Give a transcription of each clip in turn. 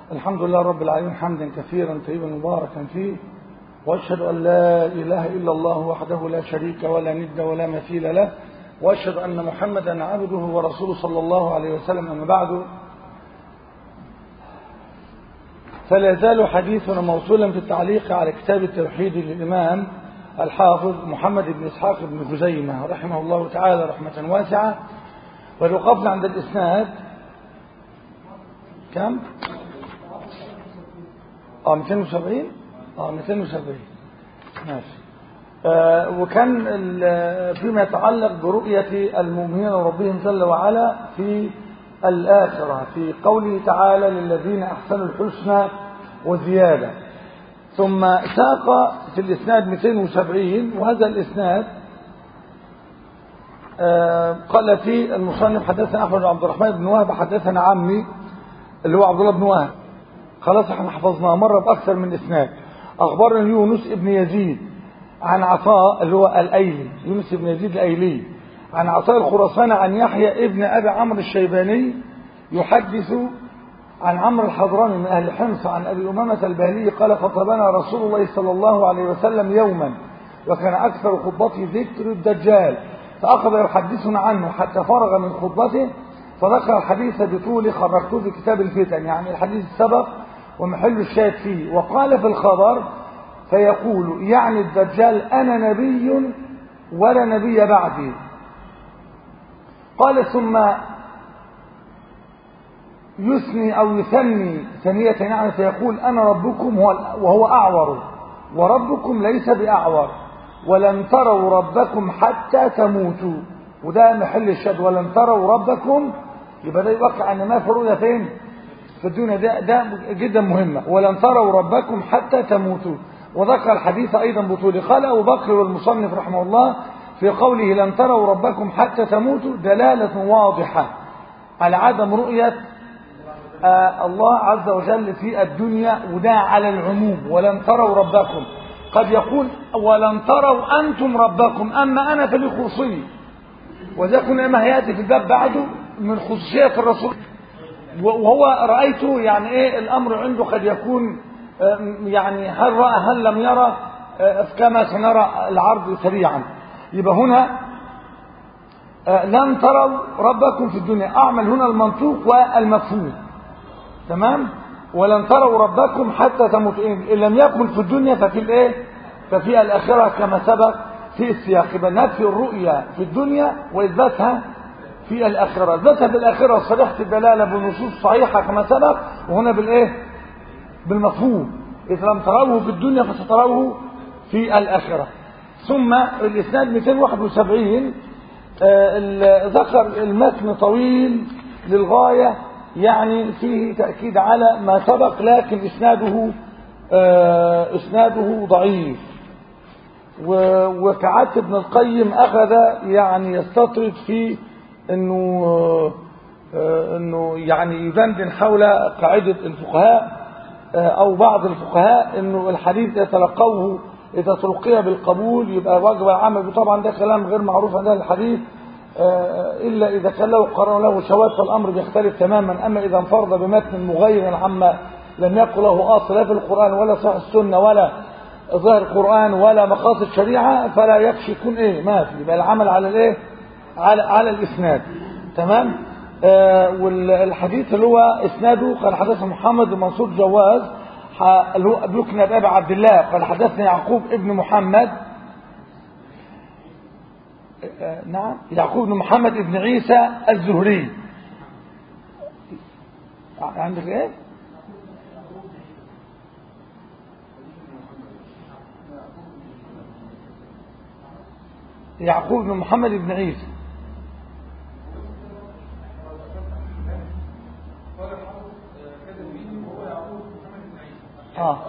الحمد لله رب العالمين حمدا كثيرا طيبا مباركا فيه واشهد ان لا اله الا الله وحده لا شريك ولا ند ولا مثيل له واشهد ان محمدا عبده ورسوله صلى الله عليه وسلم اما بعد فلا يزال حديثنا موصولا في التعليق على كتاب التوحيد للامام الحافظ محمد بن اسحاق بن خزيمه رحمه الله تعالى رحمه واسعه ووقفنا عند الاسناد كم؟ اه 270 اه 270 ماشي آه وكان فيما يتعلق برؤية المؤمنين ربهم جل وعلا في الآخرة في قوله تعالى للذين أحسنوا الحسنى وزيادة ثم ساق في الإسناد 270 وهذا الإسناد آه قال في المصنف حدثنا أحمد بن عبد الرحمن بن وهب حدثنا عمي اللي هو عبد الله بن وهب خلاص احنا حفظناها مرة بأكثر من إسناد أخبرنا يونس ابن يزيد عن عطاء اللي هو الأيلي يونس ابن يزيد الأيلي عن عطاء الخراسان عن يحيى ابن أبي عمرو الشيباني يحدث عن عمرو الحضرمي من أهل حمص عن أبي أمامة البهلي قال خطبنا رسول الله صلى الله عليه وسلم يوما وكان أكثر خطبته ذكر الدجال فأخذ يحدثنا عنه حتى فرغ من خطبته فذكر الحديث بطول خرجته في كتاب الفتن يعني الحديث سبق ومحل الشاهد فيه وقال في الخبر فيقول يعني الدجال أنا نبي ولا نبي بعدي قال ثم يثني أو يثني ثانية يعني فيقول أنا ربكم وهو أعور وربكم ليس بأعور ولن تروا ربكم حتى تموتوا وده محل الشهد ولن تروا ربكم يبقى ده يوقع ان ما في رؤيا فين في الدنيا ده ده جدا مهمه ولن تروا ربكم حتى تموتوا وذكر الحديث ايضا بطول قال ابو بكر والمصنف رحمه الله في قوله لن تروا ربكم حتى تموتوا دلاله واضحه على عدم رؤيه آه الله عز وجل في الدنيا وده على العموم ولن تروا ربكم قد يقول ولن تروا انتم ربكم اما انا فلي خصوصي وده كنا ما هياتي في الباب بعده من خصوصية الرسول وهو رأيته يعني ايه الامر عنده قد يكون يعني هل رأى هل لم يرى كما سنرى العرض سريعا يبقى هنا لن تروا ربكم في الدنيا اعمل هنا المنطوق والمفهوم تمام ولن تروا ربكم حتى تموتوا ان لم يكن في الدنيا ففي الايه ففي الاخره كما سبق في السياق يبقى نفي الرؤيا في الدنيا واثباتها في الآخرة ذاتها بالآخرة صريحة الدلالة بنصوص صحيحة كما سبق وهنا بالإيه بالمفهوم إذا لم تروه في الدنيا فستروه في الآخرة ثم الإسناد 271 آه ذكر المتن طويل للغاية يعني فيه تأكيد على ما سبق لكن إسناده آه إسناده ضعيف وكعادة ابن القيم أخذ يعني يستطرد في انه انه يعني يدندن حول قاعده الفقهاء او بعض الفقهاء انه الحديث يتلقوه اذا تلقي بالقبول يبقى واجب العمل به طبعا ده كلام غير معروف عن الحديث الا اذا كان له قرار له شواذ فالامر بيختلف تماما اما اذا انفرد بمتن مغير عما لم يكن له اصل لا في القران ولا صحيح السنه ولا ظاهر القران ولا مقاصد شريعه فلا يكفي يكون ايه ما في يبقى العمل على الايه على على الاسناد تمام آه والحديث اللي هو اسناده قال حدثنا محمد بن منصور جواز اللي هو ابن ابي عبد الله قال حدثنا يعقوب ابن محمد آه نعم يعقوب بن محمد ابن عيسى الزهري عندك ايه يعقوب بن محمد بن عيسى آه.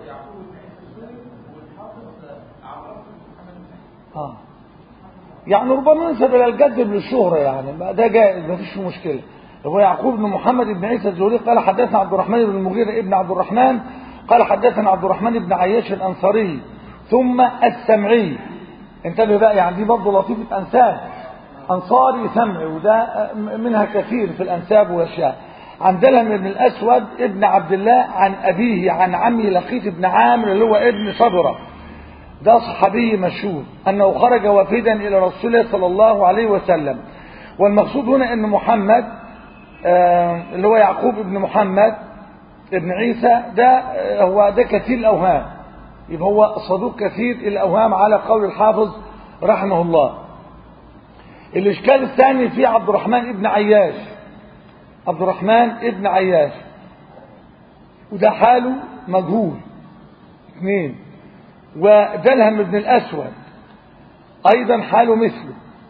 آه. يعني ربما ينسب الى الجد للشهرة يعني ده جائز ما فيش مشكلة هو يعقوب بن محمد بن عيسى الزهري قال حدثنا عبد الرحمن بن المغيرة ابن عبد الرحمن قال حدثنا عبد الرحمن بن عياش الأنصاري ثم السمعي انتبه بقى يعني دي برضه لطيفة أنساب أنصاري سمعي وده منها كثير في الأنساب والأشياء عن دلهم بن الأسود ابن عبد الله عن أبيه عن عمه لقيت بن عامر اللي هو ابن صبرة ده صحابي مشهور أنه خرج وفدا إلى رسول الله صلى الله عليه وسلم والمقصود هنا أن محمد آه اللي هو يعقوب ابن محمد ابن عيسى ده آه هو ده كثير الأوهام يبقى هو صدوق كثير الأوهام على قول الحافظ رحمه الله الإشكال الثاني في عبد الرحمن ابن عياش عبد الرحمن ابن عياش وده حاله مجهول اثنين ودلهم ابن الأسود أيضا حاله مثله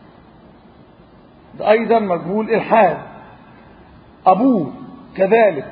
ده أيضا مجهول الحال أبوه كذلك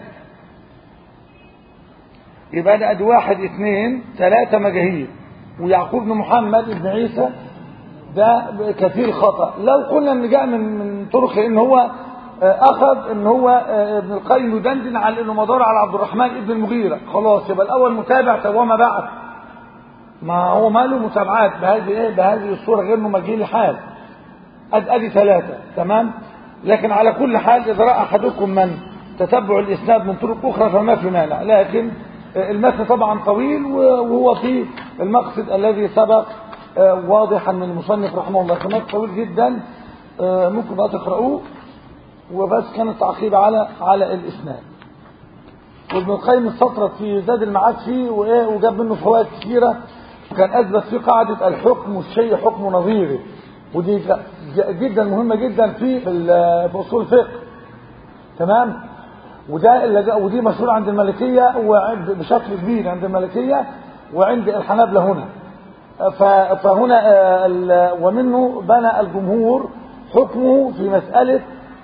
يبقى ده ادي واحد اثنين ثلاثة مجاهيل ويعقوب بن محمد ابن عيسى ده كثير خطأ لو قلنا ان جاء من من طرق ان هو اخذ ان هو ابن القيم يدندن على انه مدار على عبد الرحمن ابن المغيرة خلاص يبقى الاول متابع طب وما بعد ما هو ماله متابعات بهذه ايه بهذه الصورة غير مجهول حال ادي ادي ثلاثة تمام لكن على كل حال اذا راى احدكم من تتبع الاسناد من طرق اخرى فما في مانع لكن المتن طبعا طويل وهو في المقصد الذي سبق واضحا من المصنف رحمه الله كمان طويل جدا ممكن بقى تقرأوه وبس كان التعقيب على على الإسناد وابن القيم استطرد في زاد المعاد فيه وإيه وجاب منه فوائد كثيرة وكان أثبت فيه قاعدة الحكم والشيء حكم نظيره ودي جدا مهمة جدا في في أصول الفقه تمام وده اللي جاء ودي مشهور عند المالكية وعند بشكل كبير عند المالكية وعند الحنابلة هنا فهنا ومنه بنى الجمهور حكمه في مسألة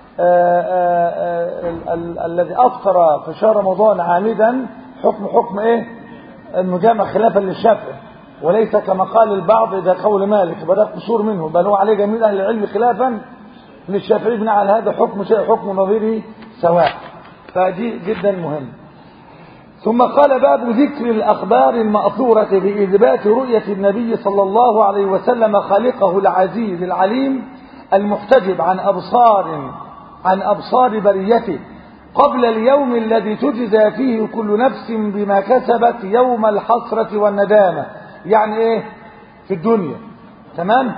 الذي أفطر في شهر رمضان عامدا حكم حكم إيه المجامع خلافا للشافعي وليس كما قال البعض ده قول مالك بل قصور منه بل هو عليه جميع أهل العلم خلافا للشافعي بناء على هذا حكم شيء حكم نظيره سواء فدي جدا مهم ثم قال باب ذكر الأخبار المأثورة بإثبات رؤية النبي صلى الله عليه وسلم خالقه العزيز العليم المحتجب عن أبصار عن أبصار بريته قبل اليوم الذي تجزى فيه كل نفس بما كسبت يوم الحسرة والندامة يعني ايه في الدنيا تمام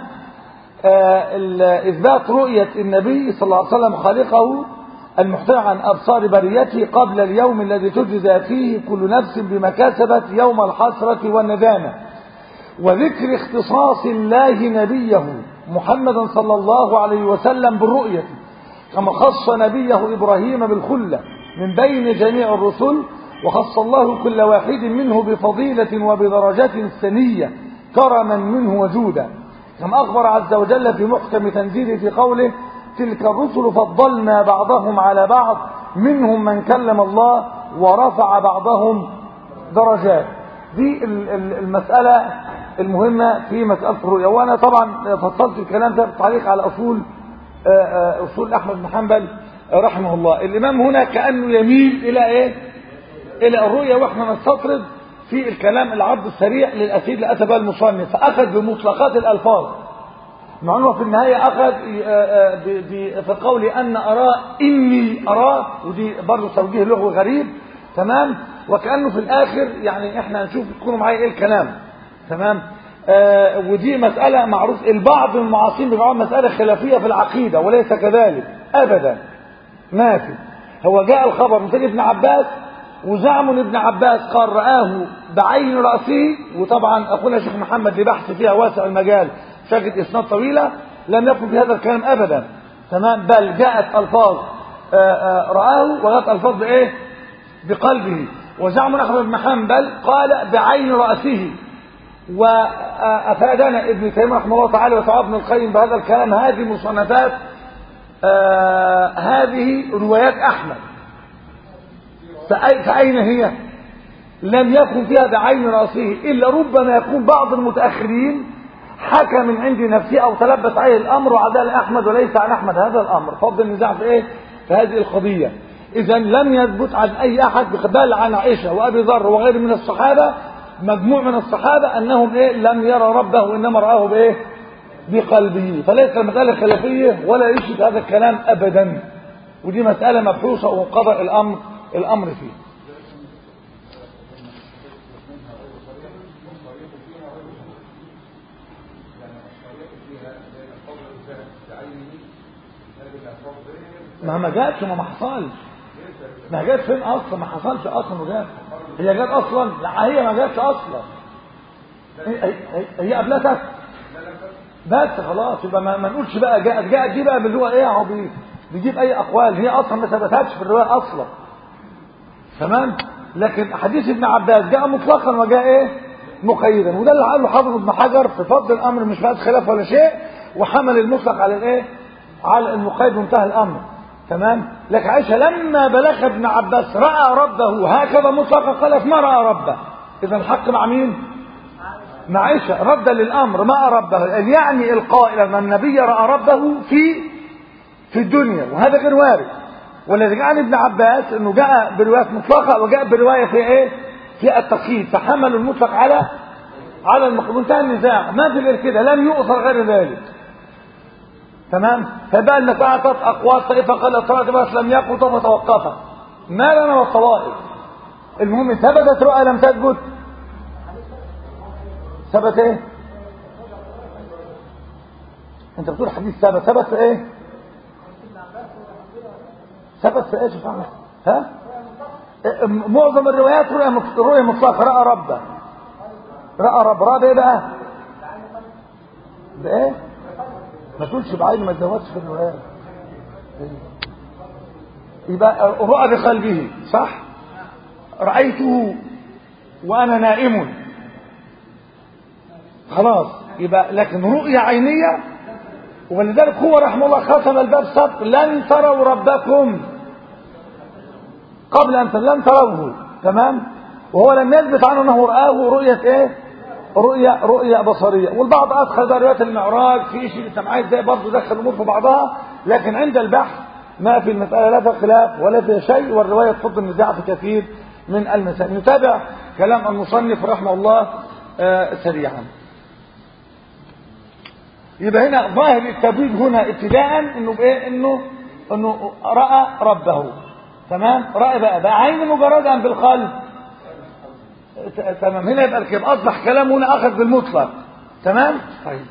آه إثبات رؤية النبي صلى الله عليه وسلم خالقه المحتوى عن أبصار بريته قبل اليوم الذي تجزى فيه كل نفس بما كسبت يوم الحسرة والندامة وذكر اختصاص الله نبيه محمدا صلى الله عليه وسلم بالرؤية كما خص نبيه إبراهيم بالخلة من بين جميع الرسل وخص الله كل واحد منه بفضيلة وبدرجة سنية كرما منه وجودا كما أخبر عز وجل في محكم تنزيله في قوله تلك الرسل فضلنا بعضهم على بعض منهم من كلم الله ورفع بعضهم درجات دي المسألة المهمة في مسألة الرؤية وأنا طبعا فصلت الكلام ده بالتعليق على أصول أصول أحمد بن حنبل رحمه الله الإمام هنا كأنه يميل إلى إيه إلى الرؤية وإحنا نستطرد في الكلام العرض السريع للأسيد اللي أتى بها المصنف فأخذ بمطلقات الألفاظ مع انه في النهاية اخذ في قول ان اراه اني اراه ودي برضه توجيه لغوي غريب تمام وكأنه في الاخر يعني احنا هنشوف تكونوا معايا ايه الكلام تمام آه ودي مسألة معروف البعض من المعاصرين بيقولوا مسألة خلافية في العقيدة وليس كذلك ابدا ما في هو جاء الخبر من ابن عباس وزعم ابن عباس قال رآه بعين رأسه وطبعا أخونا شيخ محمد لبحث فيها واسع المجال شاكت إسناد طويلة لم يكن في هذا الكلام أبدا تمام بل جاءت ألفاظ رآه وجاءت ألفاظ بإيه بقلبه وزعم أحمد بن حنبل قال بعين رأسه وأفادنا ابن تيمية رحمه الله تعالى وتعالى ابن القيم بهذا الكلام هذه مصنفات هذه روايات أحمد فأين هي لم يكن فيها بعين رأسه إلا ربما يكون بعض المتأخرين حكى من عند نفسه أو تلبس عليه الأمر وعدال أحمد وليس عن أحمد هذا الأمر فضل النزاع في إيه في هذه القضية إذا لم يثبت عن أي أحد بل عن عائشة وأبي ذر وغيره من الصحابة مجموع من الصحابة أنهم إيه لم يرى ربه إنما رآه بإيه بقلبه فليس المسألة خلافية ولا يشهد هذا الكلام أبدا ودي مسألة مبحوثة وقضى الأمر الأمر فيه ما ما جاتش ما ما حصلش ما جات فين اصلا ما حصلش اصلا وجات هي جات اصلا لا هي ما جاتش اصلا هي, هي, هي قبلتك بس خلاص يبقى ما, ما نقولش بقى جاءت جاءت دي بقى باللي هو ايه يا عبيط بيجيب اي اقوال هي اصلا ما ثبتتش في الروايه اصلا تمام لكن حديث ابن عباس جاء مطلقا وجاء ايه مقيدا وده اللي قاله حافظ ابن حجر في فضل الامر مش فيها خلاف ولا شيء وحمل المطلق على الايه على المقيد وانتهى الامر تمام لك عائشه لما بلغ ابن عباس راى ربه هكذا مطلقا قالت ما راى ربه اذا الحق مع مين مع عائشه ردا للامر ما ربه يعني القائل ان النبي راى ربه في في الدنيا وهذا غير وارد والذي جاء عن ابن عباس انه جاء بروايات مطلقه وجاء بروايه في ايه في التقييد فحملوا المطلق على على المقيد انتهى النزاع ما في غير كده لم يؤثر غير ذلك تمام فبقى انك اعطت اقوال طائفه قالت طائفه بس لم يقل طائفه توقفت ما لنا والطوائف المهم ثبتت رؤى لم تثبت ثبت ايه انت بتقول حديث ثبت ثبت في ايه ثبت في ايش فعلا ها معظم الروايات رؤيا رؤيا مطلقه راى ربه راى رب راى ايه بقى بايه ما تقولش بعين ما تزودش في الروايات يبقى رؤى بقلبه صح رايته وانا نائم خلاص يبقى لكن رؤيا عينيه ولذلك هو رحمه الله ختم الباب سبق لن تروا ربكم قبل ان لن تروه تمام وهو لم يثبت عنه انه رآه رؤية ايه رؤية رؤية بصرية والبعض ادخل بقى رؤية المعراج في شيء انت معايا ازاي برضه دخل الامور في بعضها لكن عند البحث ما في المسألة لا في خلاف ولا في شيء والرواية تفض النزاع في كثير من المسائل نتابع كلام المصنف رحمه الله آه سريعا يبقى هنا ظاهر التبويب هنا ابتداء انه بايه انه انه راى ربه تمام راى بقى بقى عين مجردا بالقلب تمام هنا يبقى الكلام اصبح كلامه هنا اخذ بالمطلق تمام طيب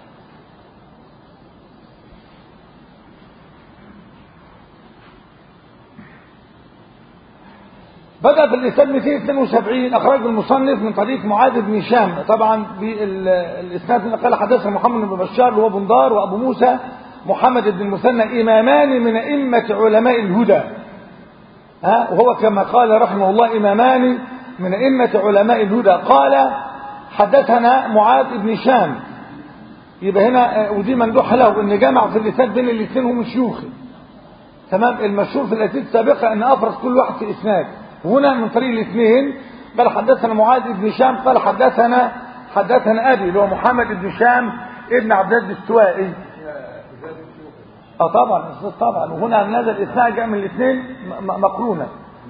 بدأ في الإسناد 272 أخرج المصنف من طريق معاذ بن هشام طبعا بالإسناد من قال حدثنا محمد بن بشار اللي هو بندار وأبو موسى محمد بن المثنى إمامان من أئمة علماء الهدى ها وهو كما قال رحمه الله إمامان من أئمة علماء الهدى قال حدثنا معاذ بن هشام يبقى هنا ودي مندوح له ان جمع في الاسناد بين الاثنين هم شيوخي تمام المشهور في الاسانيد السابقه ان افرز كل واحد في اسناد هنا من طريق الاثنين قال حدثنا معاذ بن هشام قال حدثنا حدثنا ابي اللي هو محمد بن هشام ابن عبد الله السوائي اه طبعا طبعا وهنا نزل الاسناد جاء من الاثنين مقرونه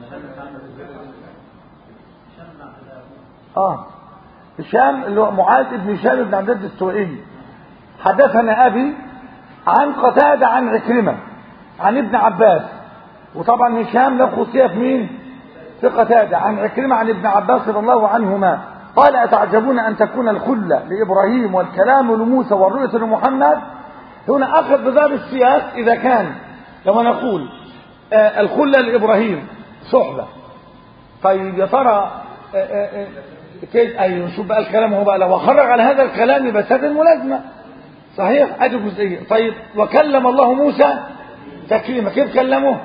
اه هشام اللي هو معاذ بن هشام بن عبد الله السوائي حدثنا ابي عن قتاده عن عكرمه عن ابن عباس وطبعا هشام له خصوصيه في مين في قتاده عن عكرمه عن ابن عباس رضي الله عنهما قال اتعجبون ان تكون الخله لابراهيم والكلام لموسى والرؤيه لمحمد هنا اخذ بباب السياق اذا كان لما نقول آه الخله لابراهيم صحبه طيب يا ترى كيف ايوه شوف بقى الكلام هو بقى لو خرج على هذا الكلام يبقى سد الملازمه صحيح ادي جزئيه طيب وكلم الله موسى تكليما كيف كلمه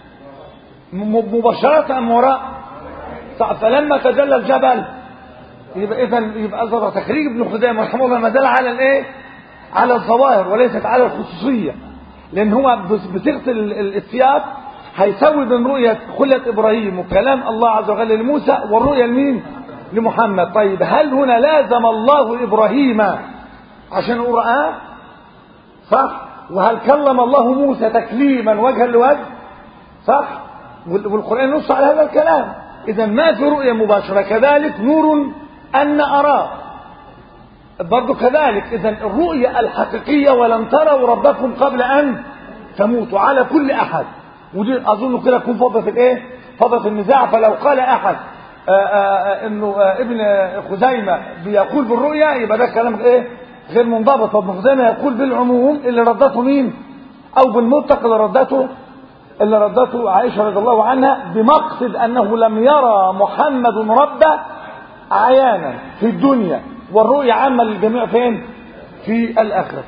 مباشره ام وراء فلما تجلى الجبل يبقى اذا يبقى ظهر تخريج ابن خزيمه رحمه الله ما دل على الايه على الظواهر وليست على الخصوصيه لان هو بصيغه السياق هيسوي بين رؤيه خله ابراهيم وكلام الله عز وجل لموسى والرؤيه لمين لمحمد طيب هل هنا لازم الله ابراهيم عشان رآه صح وهل كلم الله موسى تكليما وجها لوجه صح والقرآن نص على هذا الكلام إذا ما في رؤية مباشرة كذلك نور أن أراه برضو كذلك إذا الرؤية الحقيقية ولن تروا ربكم قبل أن تموتوا على كل أحد ودي اظن كده تكون فضة الايه فضة النزاع فلو قال احد آآ آآ انه آآ ابن خزيمة بيقول بالرؤيا يبقى ده كلام ايه غير منضبط وابن خزيمة يقول بالعموم اللي ردته مين او بالمطلق اللي ردته اللي ردته عائشة رضي الله عنها بمقصد انه لم يرى محمد ربه عيانا في الدنيا والرؤيا عامة للجميع فين في الاخرة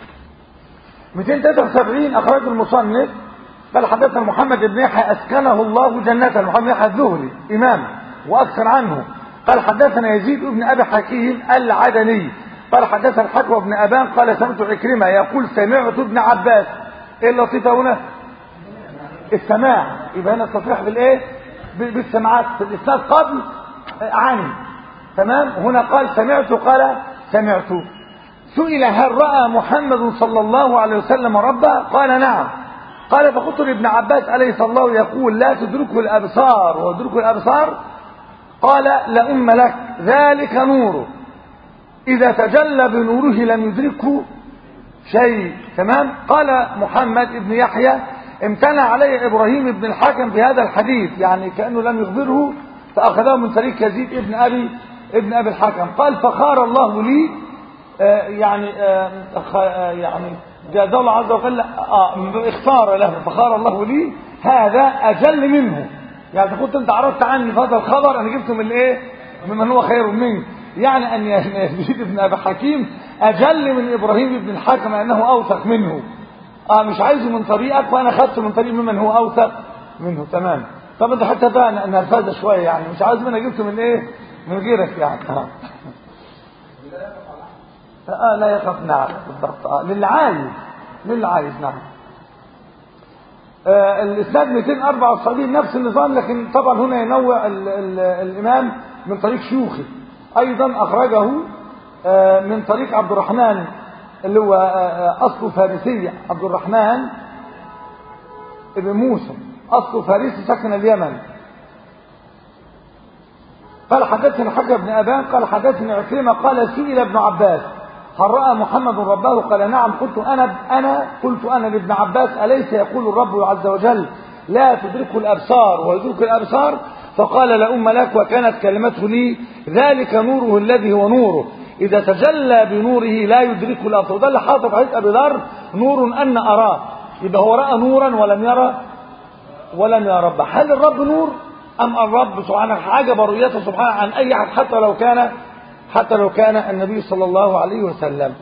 273 اخرج المصنف قال حدثنا محمد بن يحيى اسكنه الله جنته محمد بن يحيى الذهلي امام واكثر عنه قال حدثنا يزيد بن ابي حكيم العدني قال حدثنا الحكم بن ابان قال سمعت عكرمه يقول سمعت ابن عباس ايه اللطيفه هنا السماع يبقى هنا التصريح بالايه بالسماعات في الاسناد قبل عن تمام هنا قال سمعت قال سمعت سئل هل راى محمد صلى الله عليه وسلم ربه قال نعم قال فقلت لابن عباس أليس الله يقول لا تدركه الأبصار ويدركه الأبصار قال لأم لك ذلك نوره إذا تجلى بنوره لم يدركه شيء تمام قال محمد بن يحيى امتنع علي إبراهيم بن الحكم بهذا الحديث يعني كأنه لم يخبره فأخذه من طريق يزيد ابن أبي ابن أبي الحكم قال فخار الله لي آه يعني آه آه يعني جاز الله عز وجل آه اختار له فخار الله لي هذا أجل منه يعني كنت انت عرضت عني في هذا الخبر انا جبته من ايه ممن هو خير منك يعني ان يزيد بن ابي حكيم اجل من ابراهيم بن الحكم انه اوثق منه اه مش عايزه من طريقك وانا خدته من طريق ممن هو اوثق منه تمام طب انت حتى بقى نرفزه شويه يعني مش عايز منها جبته من ايه من غيرك يعني اه, آه لا يخاف نعم بالضبط اه للي عايز للي عايز نعم آه الاسناد 274 نفس النظام لكن طبعا هنا ينوع ال ال الامام من طريق شيوخه ايضا اخرجه آه من طريق عبد الرحمن اللي هو آه اصله فارسي عبد الرحمن ابن موسى اصله فارسي سكن اليمن قال حدثنا حكى بن ابان قال حدثني عكرمه قال سئل ابن عباس هل راى محمد ربه قال نعم قلت انا انا قلت انا لابن عباس اليس يقول الرب عز وجل لا تدركه الابصار ويدرك الابصار فقال لا ام لك وكانت كلمته لي ذلك نوره الذي هو نوره اذا تجلى بنوره لا يدركه الابصار ده اللي حاطط حديث ابي ذر نور ان اراه يبقى هو راى نورا ولم يرى ولم يرى رب هل الرب نور ام الرب سبحانه حاجب رؤيته سبحانه عن اي احد حتى لو كان حتى لو كان النبي صلى الله عليه وسلم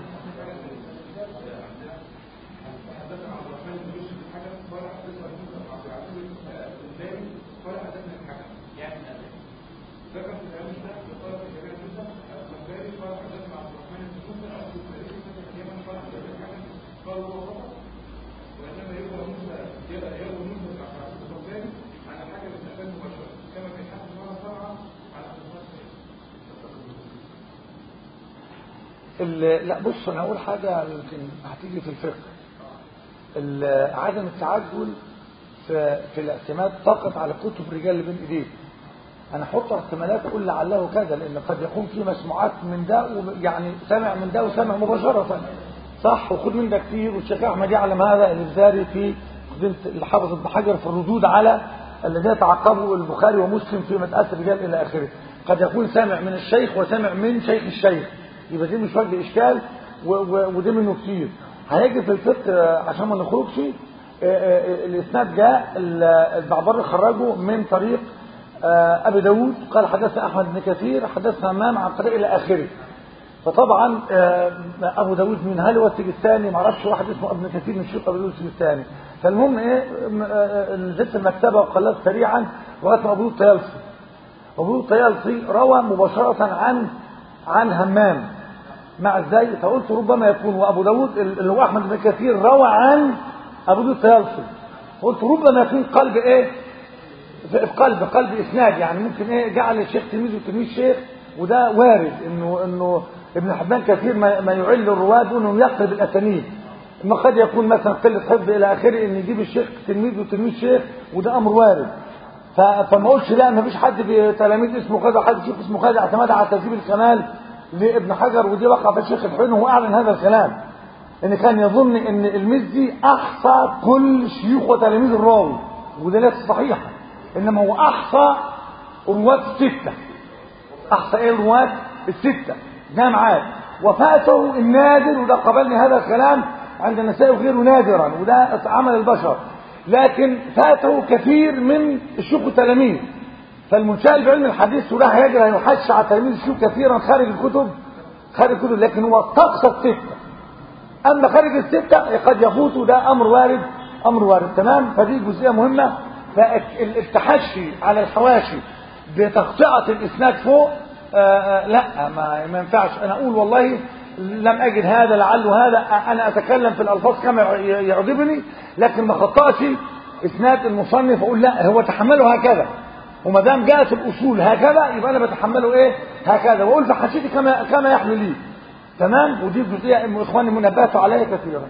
لا بص انا اقول حاجه يمكن هتيجي في الفقه عدم التعجل في في الاعتماد فقط على كتب الرجال اللي بين ايديك انا احط احتمالات اقول لعله كذا لان قد يكون في مسموعات من ده يعني سمع من ده وسمع مباشره صح وخد من ده كتير والشيخ احمد يعلم هذا الازاري في اللي حافظ ابن حجر في الردود على الذين تعقبوا البخاري ومسلم في مساله الرجال الى اخره قد يكون سامع من الشيخ وسمع من شيخ الشيخ يبقى دي مش وجه اشكال ودي منه كتير هيجي في الفقه عشان ما نخرجش الاسناد جاء البعبر خرجه من طريق ابي داود قال حدثنا احمد بن كثير حدثنا امام عن طريق الى اخره فطبعا ابو داود من هل هو السجستاني ما اعرفش واحد اسمه ابن كثير من شيخ ابو داود السجستاني فالمهم ايه نزلت المكتبه وقلبت سريعا لغايه ما ابو داود الطيالسي ابو داود الطيالسي روى مباشره عن عن همام مع ازاي فقلت ربما يكون وابو داود اللي هو احمد بن كثير روى عن ابو داود الطيالسي قلت ربما يكون قلب ايه في قلب قلب اسناد يعني ممكن ايه جعل الشيخ تلميذ وتلميذ شيخ وده وارد انه انه ابن حبان كثير ما, ما يعل الرواد انه يقلب الاسانيد ما قد يكون مثلا قله حفظ الى اخره ان يجيب الشيخ تلميذ وتلميذ شيخ وده امر وارد فما اقولش لا ما فيش حد بتلاميذ اسمه كذا حد شيخ اسمه كذا اعتمد على تهذيب الكمال لابن حجر ودي وقع في الشيخ الحين وهو اعلن هذا الكلام ان كان يظن ان المزي احصى كل شيوخ وتلاميذ الراوي وده ليس صحيحة إنما هو أحصى رواة الستة أحصى إيه رواة الستة ده معاه وفاته النادر وده قبلني هذا الكلام عند النساء وغيره نادرا وده عمل البشر لكن فاته كثير من الشيوخ والتلاميذ فالمنشأ بعلم الحديث وراح يجري يحش على تلاميذ الشيوخ كثيرا خارج الكتب خارج الكتب لكن هو استقصى الستة أما خارج الستة قد يفوت ده أمر وارد أمر وارد تمام فدي جزئية مهمة فالتحشي على الحواشي بتقطعة الإسناد فوق آآ آآ لا ما, ما ينفعش أنا أقول والله لم أجد هذا لعله هذا أنا أتكلم في الألفاظ كما يعجبني لكن ما خطأش إسناد المصنف أقول لا هو تحمله هكذا وما دام جاءت الأصول هكذا يبقى أنا بتحمله إيه هكذا وأقول في حشيتي كما كما يحلو لي تمام ودي جزئية إخواني منبهت عليها كثيرا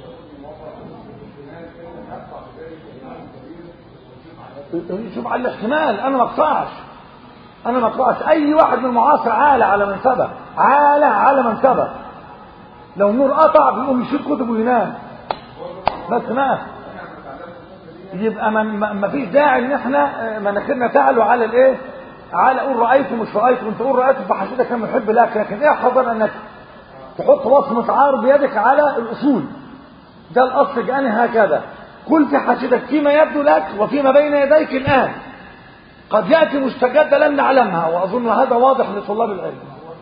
شوف على الاحتمال انا ما اقطعش انا ما اقطعش اي واحد من المعاصر عالة على من سبق عالة على من سبق لو نور قطع بيقوم يشيل كتبه وينام بس ما يبقى ما فيش داعي ان احنا مناخيرنا تعلو على الايه على قول رايت مش رايت انت قول رايت فحشيتك كان محب لك لكن ايه حضر انك تحط وصمة عار بيدك على الاصول ده الاصل جاني هكذا كل في حاشدك فيما يبدو لك وفيما بين يديك الآن قد يأتي مستجدة لم نعلمها وأظن هذا واضح لطلاب العلم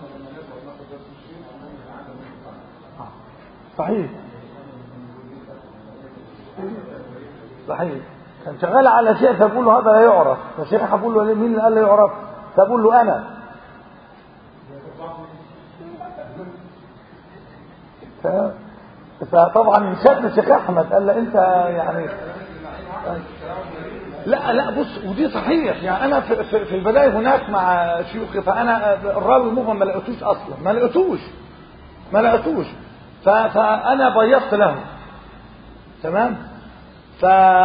صحيح صحيح كان شغال على شيء فبقول له هذا لا يعرف فالشيخ بقول له مين اللي قال لا يعرف فبقول له أنا ف... فطبعا شاب الشيخ احمد قال له انت يعني لا لا بص ودي صحيح يعني انا في, في, في البدايه هناك مع شيوخي فانا الراوي المبهم ما لقيتوش اصلا ما لقيتوش ما لقيتوش فانا بيضت له تمام ف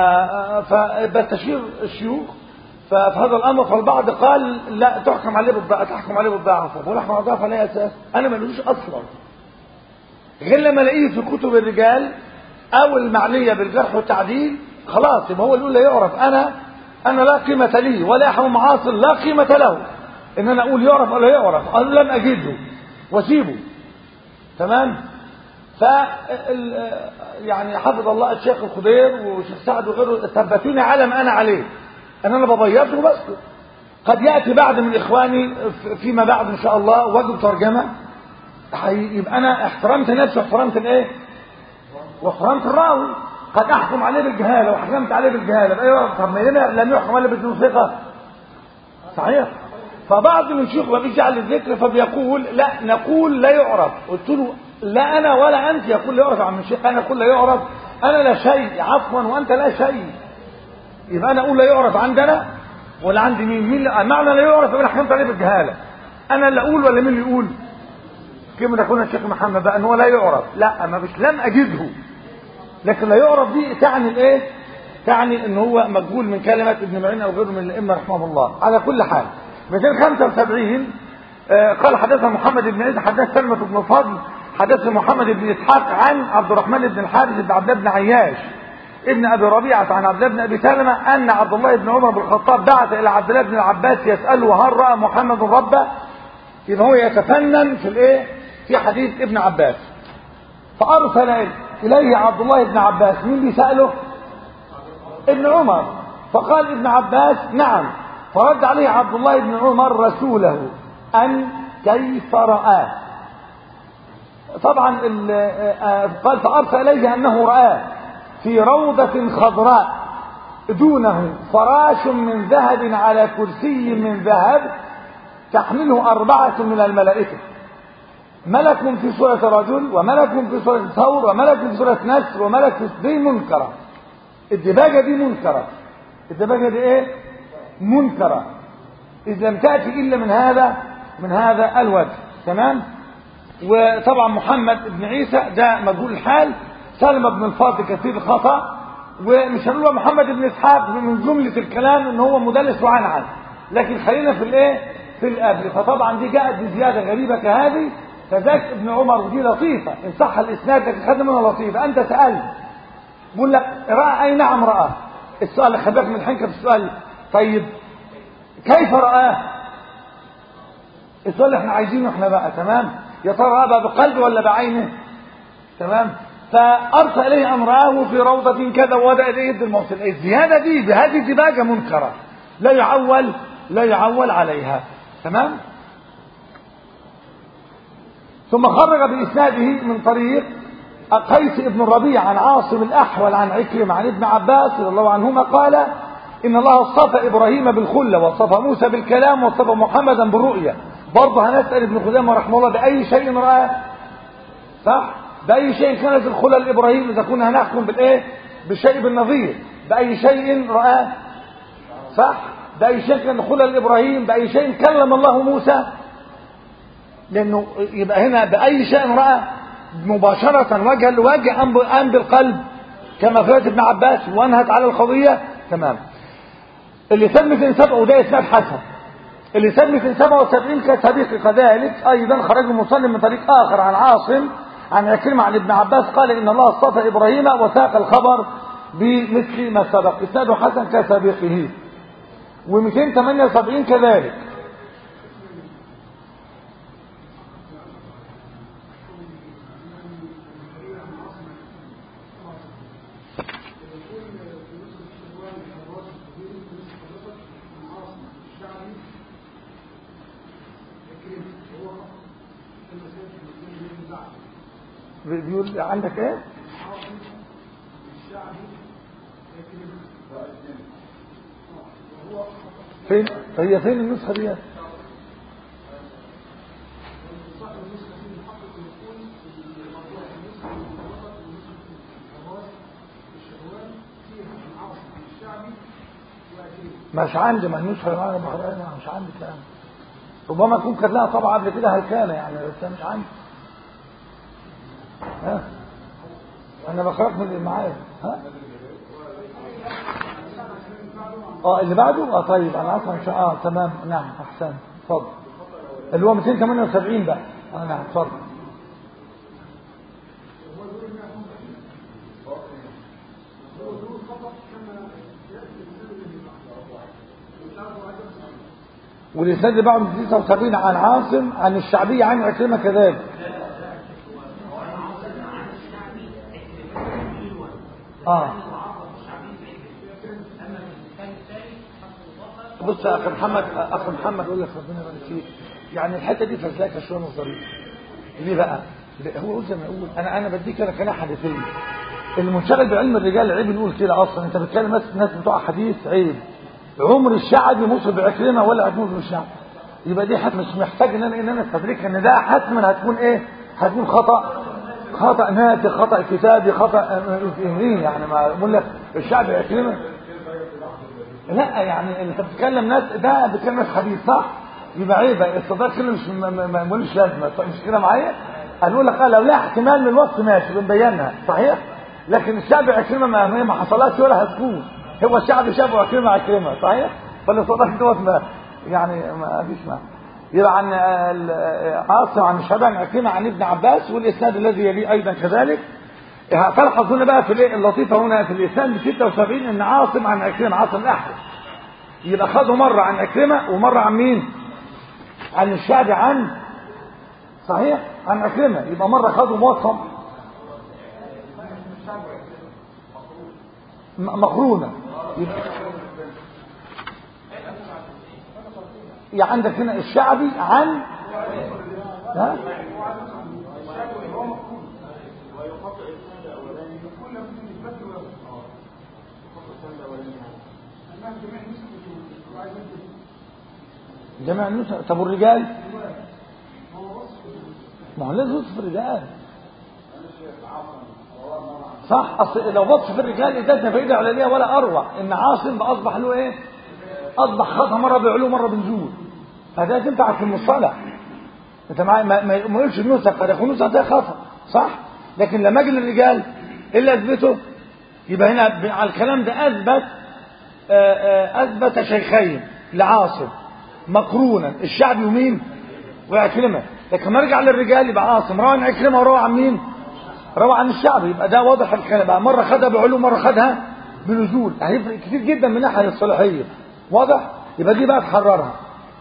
فبستشير الشيوخ ففي هذا الامر فالبعض قال لا تحكم عليه بالضعف تحكم عليه بالضعف بقول احكم عليه بالضعف على اساس انا ما لقيتوش اصلا غير لما الاقيه في كتب الرجال او المعنيه بالجرح والتعديل خلاص يبقى هو الاولى يعرف انا انا لا قيمه لي ولا احد معاصر لا قيمه له ان انا اقول يعرف ولا يعرف قال لم اجده واسيبه تمام ف يعني حفظ الله الشيخ الخضير والشيخ سعد وغيره ثبتوني على ما انا عليه ان انا ببيضه وبس قد ياتي بعد من اخواني فيما بعد ان شاء الله وجد ترجمه يبقى انا احترمت نفسي واحترمت الايه واحترمت الراوي قد احكم عليه بالجهاله وحكمت عليه بالجهاله ايوه طب ما هنا لم يحكم عليه بدون ثقه صحيح فبعض من شيوخ ما بيجعل الذكر فبيقول لا نقول لا يعرف قلت له لا انا ولا انت يقول لا يعرف عن الشيخ انا اقول لا يعرف انا لا شيء عفوا وانت لا شيء يبقى انا اقول لا يعرف عندنا ولا عندي مين مين معنى لا يعرف يبقى حكمت عليه بالجهاله انا اللي اقول ولا مين اللي يقول كما تكون الشيخ محمد بقى ان هو لا يعرف لا ما مش لم اجده لكن لا يعرف دي تعني الايه تعني ان هو مقبول من كلمه ابن معين او غيره من الائمه رحمه الله على كل حال 275 آه قال حدثنا محمد بن عيسى حدث سلمة بن الفضل حدث محمد بن اسحاق عن عبد الرحمن بن الحارث بن عبد الله بن عياش ابن ابي ربيعه عن عبد الله بن ابي سلمه ان عبد الله بن عمر بن الخطاب بعث الى عبد الله بن العباس يساله هل راى محمد ربه يبقى هو يتفنن في الايه في حديث ابن عباس فارسل اليه عبد الله بن عباس مين بيساله ابن عمر فقال ابن عباس نعم فرد عليه عبد الله بن عمر رسوله ان كيف رآه طبعا قال فارسل اليه انه رآه في روضة خضراء دونه فراش من ذهب على كرسي من ذهب تحمله أربعة من الملائكة ملك في صورة رجل وملك في صورة ثور وملك في صورة نسر وملك في دي منكرة الدباجة دي منكرة الدباجة دي ايه منكرة إذ لم تأتي إلا من هذا من هذا الوجه تمام وطبعا محمد بن عيسى ده مجهول الحال سلمة بن الفاضل كثير الخطأ ومش هنقول محمد بن اسحاق من جملة الكلام ان هو مدلس وعن عن لكن خلينا في الايه في القبل فطبعا دي جاءت بزيادة غريبة كهذه فذاك ابن عمر ودي لطيفة ان صح الاسناد لكن خد منها لطيفة انت سألت بقول لك رأى اي نعم رأى السؤال خلي بالك من الحنكه في السؤال طيب كيف رآه السؤال اللي احنا عايزينه احنا بقى تمام يا ترى رآه بقى بقلبه ولا بعينه تمام فأرسل إليه أن رآه في روضة كذا وودأ إليه يد الموصل الزيادة دي بهذه الدباجة منكرة لا يعول لا يعول عليها تمام ثم خرج بإسناده من طريق قيس بن الربيع عن عاصم الأحول عن عكرم عن ابن عباس رضي الله عنهما قال إن الله اصطفى إبراهيم بالخلة واصطفى موسى بالكلام واصطفى محمدا بالرؤية برضه هنسأل ابن خزيمة رحمه الله بأي شيء رأى صح بأي شيء كانت الخلة لإبراهيم إذا كنا هنحكم بالإيه بالشيء بالنظير بأي شيء رأى صح بأي شيء كان الخلة لإبراهيم بأي شيء كلم الله موسى لأنه يبقى هنا بأي شيء رأى مباشرة وجها لوجه أم بالقلب كما قالت ابن عباس وانهت على القضية تمام اللي ثبت ان سبعه ده اسناد حسن اللي ثبت ان سبعه وسبعين كسابق كذلك ايضا خرج مسلم من طريق اخر عن عاصم عن عكرمة عن ابن عباس قال ان الله اصطفى ابراهيم وساق الخبر بمثل ما سبق اسناده حسن كسابقه و278 كذلك بيقول عندك ايه فين هي فين النسخه دي مش عندي ما النسخه اللي معانا بحرية مش عندي كلام ربما تكون كانت لها طبعا قبل كده هلكانه يعني بس مش عندي ها انا بخرج من اللي معايا ها اه اللي بعده اه طيب انا اصلا مش اه تمام نعم احسن اتفضل اللي هو 278 بقى اه نعم اتفضل والإسناد اللي بعده 79 عن عاصم عن الشعبية عن عكرمة كذلك اه بص يا اخي محمد اخ محمد اقول لك ربنا يبارك فيك يعني الحته دي فزلكه شويه نظريه ليه بقى؟ هو يقول زي ما يقول انا انا بديك انا كلام حديثين المنشغل بعلم الرجال عيب نقول كده اصلا انت بتكلم ناس ناس بتوع حديث عيب عمر الشعبي مصر بعكرمه ولا عكرمه بالشعب يبقى دي حتى مش محتاج ان انا ان انا استدركها ان ده حتما هتكون ايه؟ هتكون خطا خطا ناتي خطا كتابي خطا فهمي يعني ما بقول لك الشعب عكرمه لا يعني انت بتتكلم ناس ده بيتكلم ناس حديث صح؟ يبقى عيب الصداق كله مش ملوش لازمه مش كده معايا؟ هنقول لك اه لو لها احتمال من الوصف ماشي بنبينها صحيح؟ لكن الشعب عكرمه ما هي ما حصلتش ولا هتكون هو الشعب شاب وعكرمه عكرمه صحيح؟ فالصداق دوت ما يعني ما فيش ما يبقى عن عاصم عن الشعب عن عكرمه عن ابن عباس والاسناد الذي يليه ايضا كذلك تلحظ هنا بقى في اللطيفه هنا في الاسناد 76 ان عاصم عن عكرمه عاصم الاحوص يبقى خده مره عن عكرمه ومره عن مين؟ عن الشعب عن صحيح عن عكرمه يبقى مره خده موصم مقرونه يبقى يعني عندك هنا الشعبي عن ها جميع النسخ طب والرجال ما هو لازم وصف الرجال صح اصل لو وصف الرجال ازازنا فايده على ولا اروع ان عاصم اصبح له ايه اصبح خطا مره بعلو مره بنزول فده تنفع في المصطلح انت معايا ما, ما يقولش النسخ قد يكون النسخ ده خطا صح لكن لما اجي للرجال ايه اللي اثبته يبقى هنا على الكلام ده اثبت اثبت شيخين لعاصم مقرونا الشعبي ومين وعكرمه لكن نرجع للرجال يبقى عاصم روى عن عكرمه وروى عن مين روى عن الشعبي يبقى ده واضح الكلام بقى مره خدها بعلو مره خدها بنزول هيفرق كتير جدا من ناحيه الصلاحيه واضح يبقى دي بقى تحررها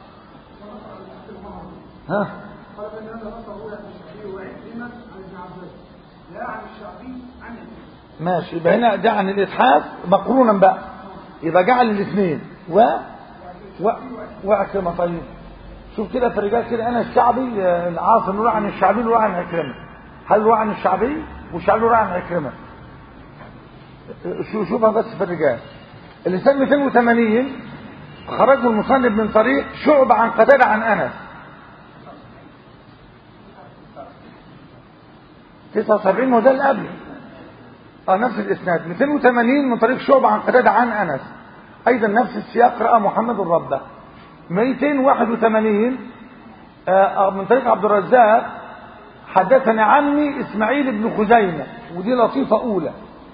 ها قال ان هذا نصر روي عن الشعبي وعكرمه عن ابن عباس لا عن الشعبي عن عكرمه ماشي يبقى هنا ده عن الإتحاف مقرونا بقى يبقى جعل الاثنين و و وعكرمة طيب شوف كده في الرجال كده أنا الشعبي آه، العاصم يروح عن الشعبي يروح عن عكرمة هل يروح عن الشعبي والشعبي يروح عن عكرمة شو شوفها بس في الرجال اللسان 280 خرجه المصنف من طريق شعبة عن قتادة عن أنس 79 وده اللي قبله اه نفس الاسناد 280 من طريق شعبة عن قتادة عن انس ايضا نفس السياق راى محمد الربه 281 آه من طريق عبد الرزاق حدثني عمي اسماعيل بن خزيمه ودي لطيفه اولى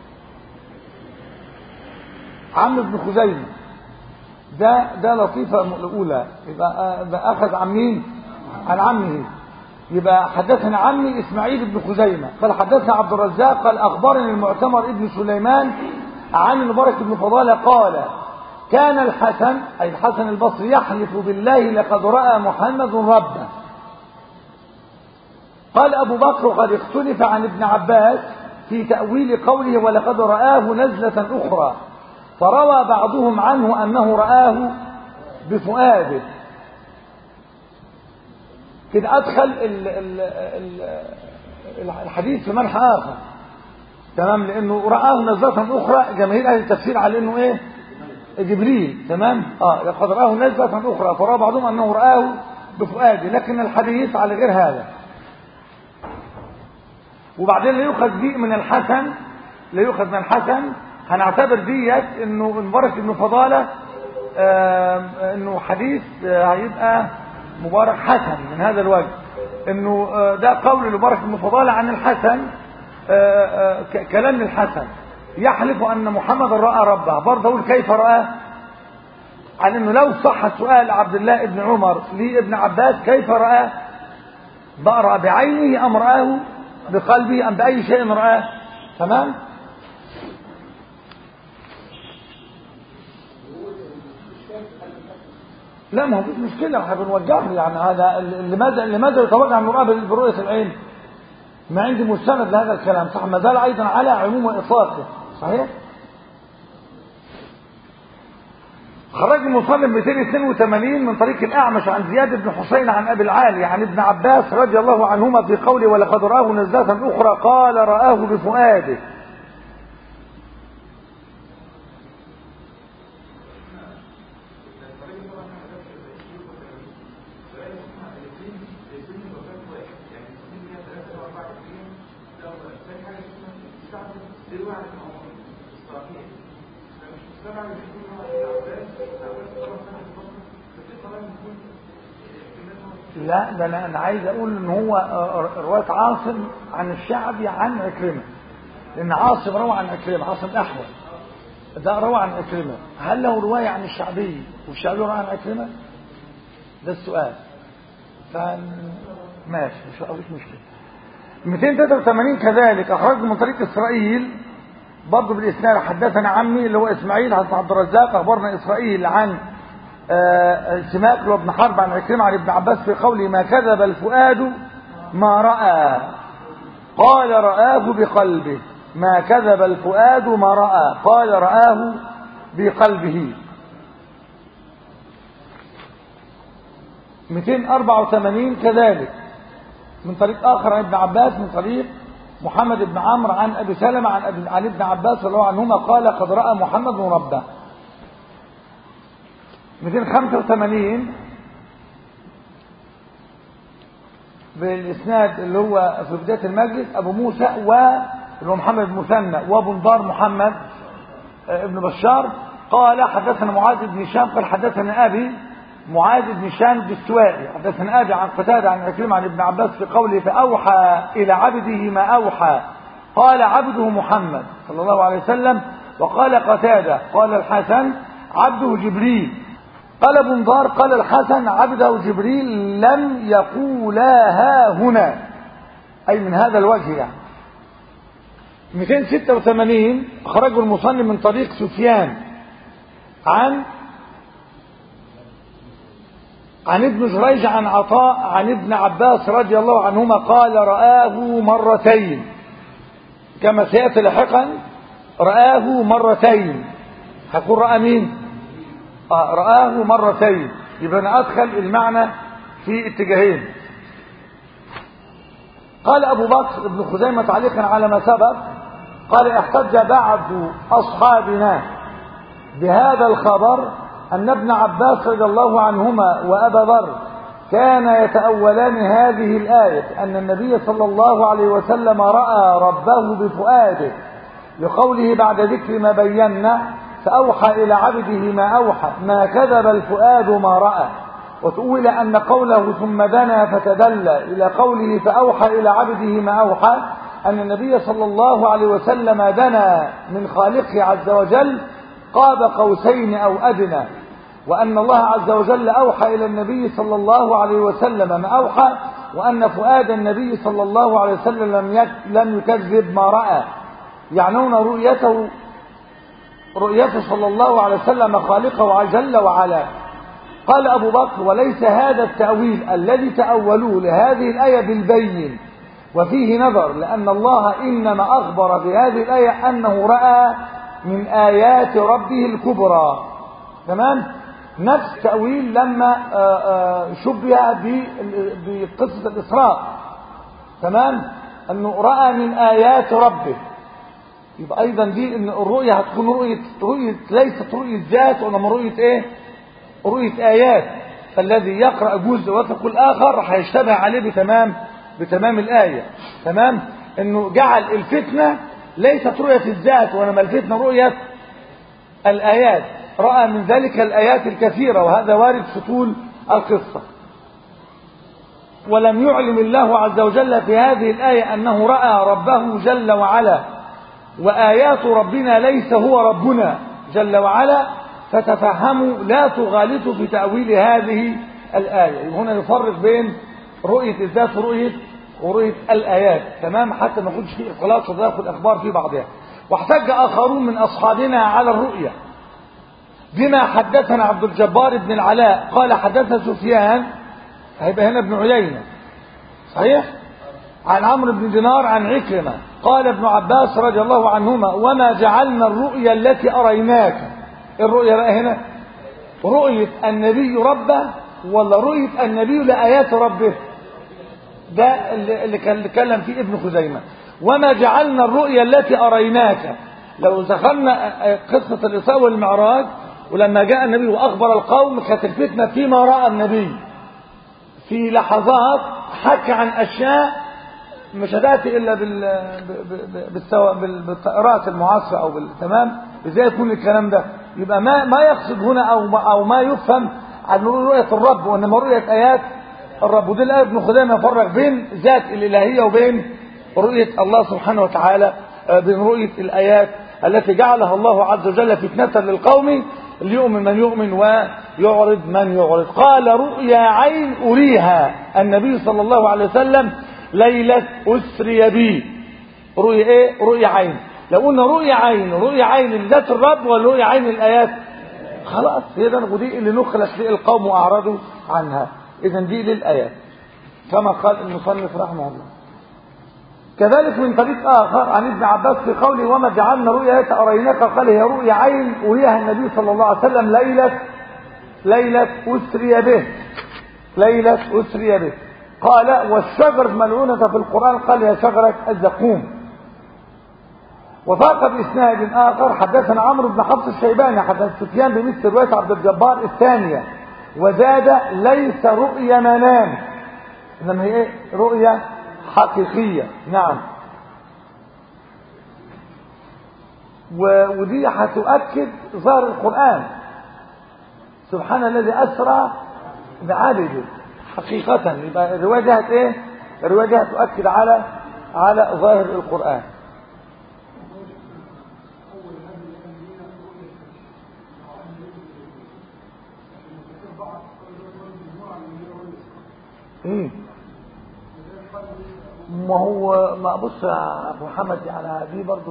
عم ابن خزيمه ده ده لطيفه اولى يبقى آه، ده اخذ عن مين عن عمه يبقى حدثنا عمي اسماعيل بن خزيمة قال حدثنا عبد الرزاق قال اخبرني المعتمر ابن سليمان عن المبارك بن فضالة قال كان الحسن اي الحسن البصري يحلف بالله لقد راى محمد ربه قال ابو بكر قد اختلف عن ابن عباس في تاويل قوله ولقد راه نزله اخرى فروى بعضهم عنه انه راه بفؤاده كده ادخل ال ال ال الحديث في منحى اخر تمام لانه رآه نزلة اخرى جماهير اهل التفسير على انه ايه جبريل تمام اه لقد رآه نزلة اخرى فرأى بعضهم انه رآه بفؤاده لكن الحديث على غير هذا وبعدين لا يؤخذ دي من الحسن لا يؤخذ من الحسن هنعتبر ديت انه المبارك بن فضالة آه انه حديث آه هيبقى مبارك حسن من هذا الوجه انه آه ده قول المبارك بن فضالة عن الحسن آه ك- كلام الحسن يحلف ان محمد راى ربه برضه اقول كيف راه عن انه لو صح سؤال عبد الله بن عمر لابن عباس كيف راه بقرا بعينه ام راه بقلبه ام باي شيء راه تمام لا ما هو مش مشكلة احنا بنوجهه يعني هذا لماذا لماذا يتوجه من رؤى برؤية العين؟ ما عندي مستند لهذا الكلام صح ما زال أيضا على عموم وإطلاقه صحيح؟ خرج المصنف 282 من طريق الأعمش عن زياد بن حسين عن أبي العالي عن ابن عباس رضي الله عنهما في قوله ولقد رآه نزلة أخرى قال رآه بفؤاده لا ده انا انا عايز اقول ان هو روايه عاصم عن الشعبي عن عكرمه لان عاصم روى عن عكرمه عاصم الاحول ده روى عن عكرمه هل له روايه عن الشعبي والشعبي روى عن عكرمه ده السؤال ف ماشي مش مش مشكله 283 كذلك اخرجه من طريق اسرائيل برضه بالاسناد حدثنا عمي اللي هو اسماعيل حدث عبد الرزاق اخبرنا اسرائيل عن سماك وابن حرب عن عكرمة عن ابن عباس في قوله ما كذب الفؤاد ما رأى قال رآه بقلبه ما كذب الفؤاد ما رأى قال رآه بقلبه 284 كذلك من طريق آخر عن ابن عباس من طريق محمد بن عمرو عن أبي سلمة عن, أبي عن ابن عباس رضي الله عنهما قال قد رأى محمد ربه 285 بالاسناد اللي هو في بدايه المجلس ابو موسى و اللي هو محمد بن مثنى وابو نضار محمد ابن بشار قال حدثنا معاذ بن هشام قال حدثنا ابي معاذ بن هشام الدستوائي حدثنا ابي عن قتاده عن عكرمه عن ابن عباس في قوله فاوحى الى عبده ما اوحى قال عبده محمد صلى الله عليه وسلم وقال قتاده قال الحسن عبده جبريل قال ابن ضار قال الحسن عبده جبريل لم يقولاها هنا أي من هذا الوجه يعني 286 أخرجه المصنف من طريق سفيان عن عن ابن جريج عن عطاء عن ابن عباس رضي الله عنهما قال رآه مرتين كما سيأتي لاحقا رآه مرتين هيكون رأى مين؟ آه رآه مرتين يبقى أنا أدخل المعنى في اتجاهين قال أبو بكر بن خزيمة تعليقا على ما سبق قال احتج بعض أصحابنا بهذا الخبر أن ابن عباس رضي الله عنهما وأبا ذر كان يتأولان هذه الآية أن النبي صلى الله عليه وسلم رأى ربه بفؤاده لقوله بعد ذكر ما بينا فأوحى إلى عبده ما أوحى ما كذب الفؤاد ما رأى وتؤول أن قوله ثم دنا فتدلى إلى قوله فأوحى إلى عبده ما أوحى أن النبي صلى الله عليه وسلم دنا من خالقه عز وجل قاب قوسين أو أدنى وأن الله عز وجل أوحى إلى النبي صلى الله عليه وسلم ما أوحى وأن فؤاد النبي صلى الله عليه وسلم لم لم يكذب ما رأى يعنون رؤيته رؤيته صلى الله عليه وسلم خالقه جل وعلا قال أبو بكر وليس هذا التأويل الذي تأولوه لهذه الآية بالبين وفيه نظر لأن الله إنما أخبر في هذه الآية أنه رأى من آيات ربه الكبرى تمام نفس تأويل لما شبه بقصة الإسراء تمام أنه رأى من آيات ربه يبقى أيضا دي إن الرؤية هتكون رؤية رؤية ليست رؤية ذات وإنما رؤية إيه؟ رؤية آيات فالذي يقرأ جزء ويترك الآخر هيشتبه عليه بتمام بتمام الآية تمام إنه جعل الفتنة ليست رؤية الذات وإنما الفتنة رؤية الآيات رأى من ذلك الآيات الكثيرة وهذا وارد في طول القصة ولم يعلم الله عز وجل في هذه الآية أنه رأى ربه جل وعلا وآيات ربنا ليس هو ربنا جل وعلا فتفهموا لا تغالطوا في تأويل هذه الآية هنا نفرق بين رؤية الذات ورؤية ورؤية الآيات تمام حتى ما يكونش فيه اختلاط وتداخل الأخبار في بعضها واحتج آخرون من أصحابنا على الرؤية بما حدثنا عبد الجبار بن العلاء قال حدثنا سفيان هيبقى هنا ابن عيينة صحيح عن عمرو بن دينار عن عكرمة قال ابن عباس رضي الله عنهما وما جعلنا الرؤيا التي أريناك الرؤيا بقى هنا رؤية النبي ربه ولا رؤية النبي لآيات ربه ده اللي كان اتكلم فيه ابن خزيمة وما جعلنا الرؤيا التي أريناك لو دخلنا قصة الإسراء والمعراج ولما جاء النبي وأخبر القوم كانت الفتنة فيما رأى النبي في لحظات حكى عن أشياء مش هتأتي إلا بال... بالسو... بالطائرات المعاصرة أو بال... تمام إزاي يكون الكلام ده يبقى ما ما يقصد هنا أو ما, أو ما يفهم عن رؤية الرب وإنما رؤية آيات الرب ودي الآية ابن خزيمة يفرق بين ذات الإلهية وبين رؤية الله سبحانه وتعالى بين رؤية الآيات التي جعلها الله عز وجل فتنة للقوم ليؤمن من يؤمن ويعرض من يعرض قال رؤيا عين أريها النبي صلى الله عليه وسلم ليلة أسري بي رؤيا إيه؟ رؤيا عين لو قلنا رؤيا عين رؤيا عين لذات الرب ولا رؤيا عين الآيات خلاص هي ده ودي اللي نخلت ليه القوم وأعرضوا عنها إذا دي للآيات كما قال المصنف رحمه الله كذلك من طريق آخر عن ابن عباس في قوله وما جعلنا رؤيا أريناك قال هي رؤيا عين أريها النبي صلى الله عليه وسلم ليلة ليلة أسري به ليلة أسري به قال والشجر ملعونة في القرآن قال هي شجرة الزقوم وفاق بإسناد آخر حدثنا عمرو بن حفص الشيباني حدث سفيان بمثل رواية عبد الجبار الثانية وزاد ليس رؤيا منام إنما هي إيه؟ رؤيا حقيقية نعم ودي هتؤكد ظاهر القرآن سبحان الذي أسرى بعبده حقيقة يبقى الرواية دي هت ايه؟ الرواية دي هتؤكد على على ظاهر القرآن امم ما هو ما بص يا ابو محمد يعني دي برضو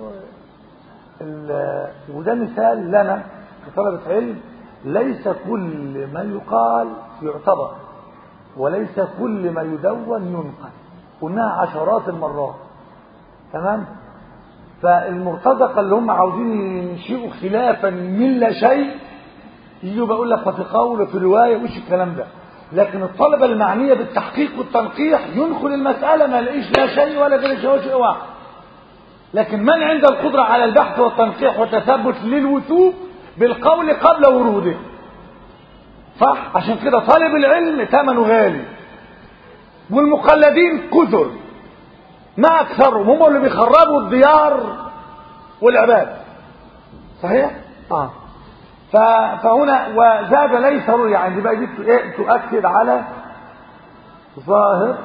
ال- وده مثال لنا كطلبة علم ليس كل ما يقال يعتبر وليس كل ما يدون ينقل قلناها عشرات المرات تمام فالمرتزقه اللي هم عاوزين ينشئوا خلافا من لا شيء يجوا بقول لك ففي قول وفي روايه وش الكلام ده لكن الطلبه المعنيه بالتحقيق والتنقيح ينخل المساله ما يلاقيش لا شيء ولا غير شيء شيء واحد لكن من عند القدره على البحث والتنقيح والتثبت للوثوق بالقول قبل وروده صح عشان كده طالب العلم ثمنه غالي والمقلدين كثر ما اكثرهم هم اللي بيخربوا الديار والعباد صحيح اه ف- فهنا وزاد ليس رؤيا يعني بقى دي إيه؟ تؤكد على ظاهر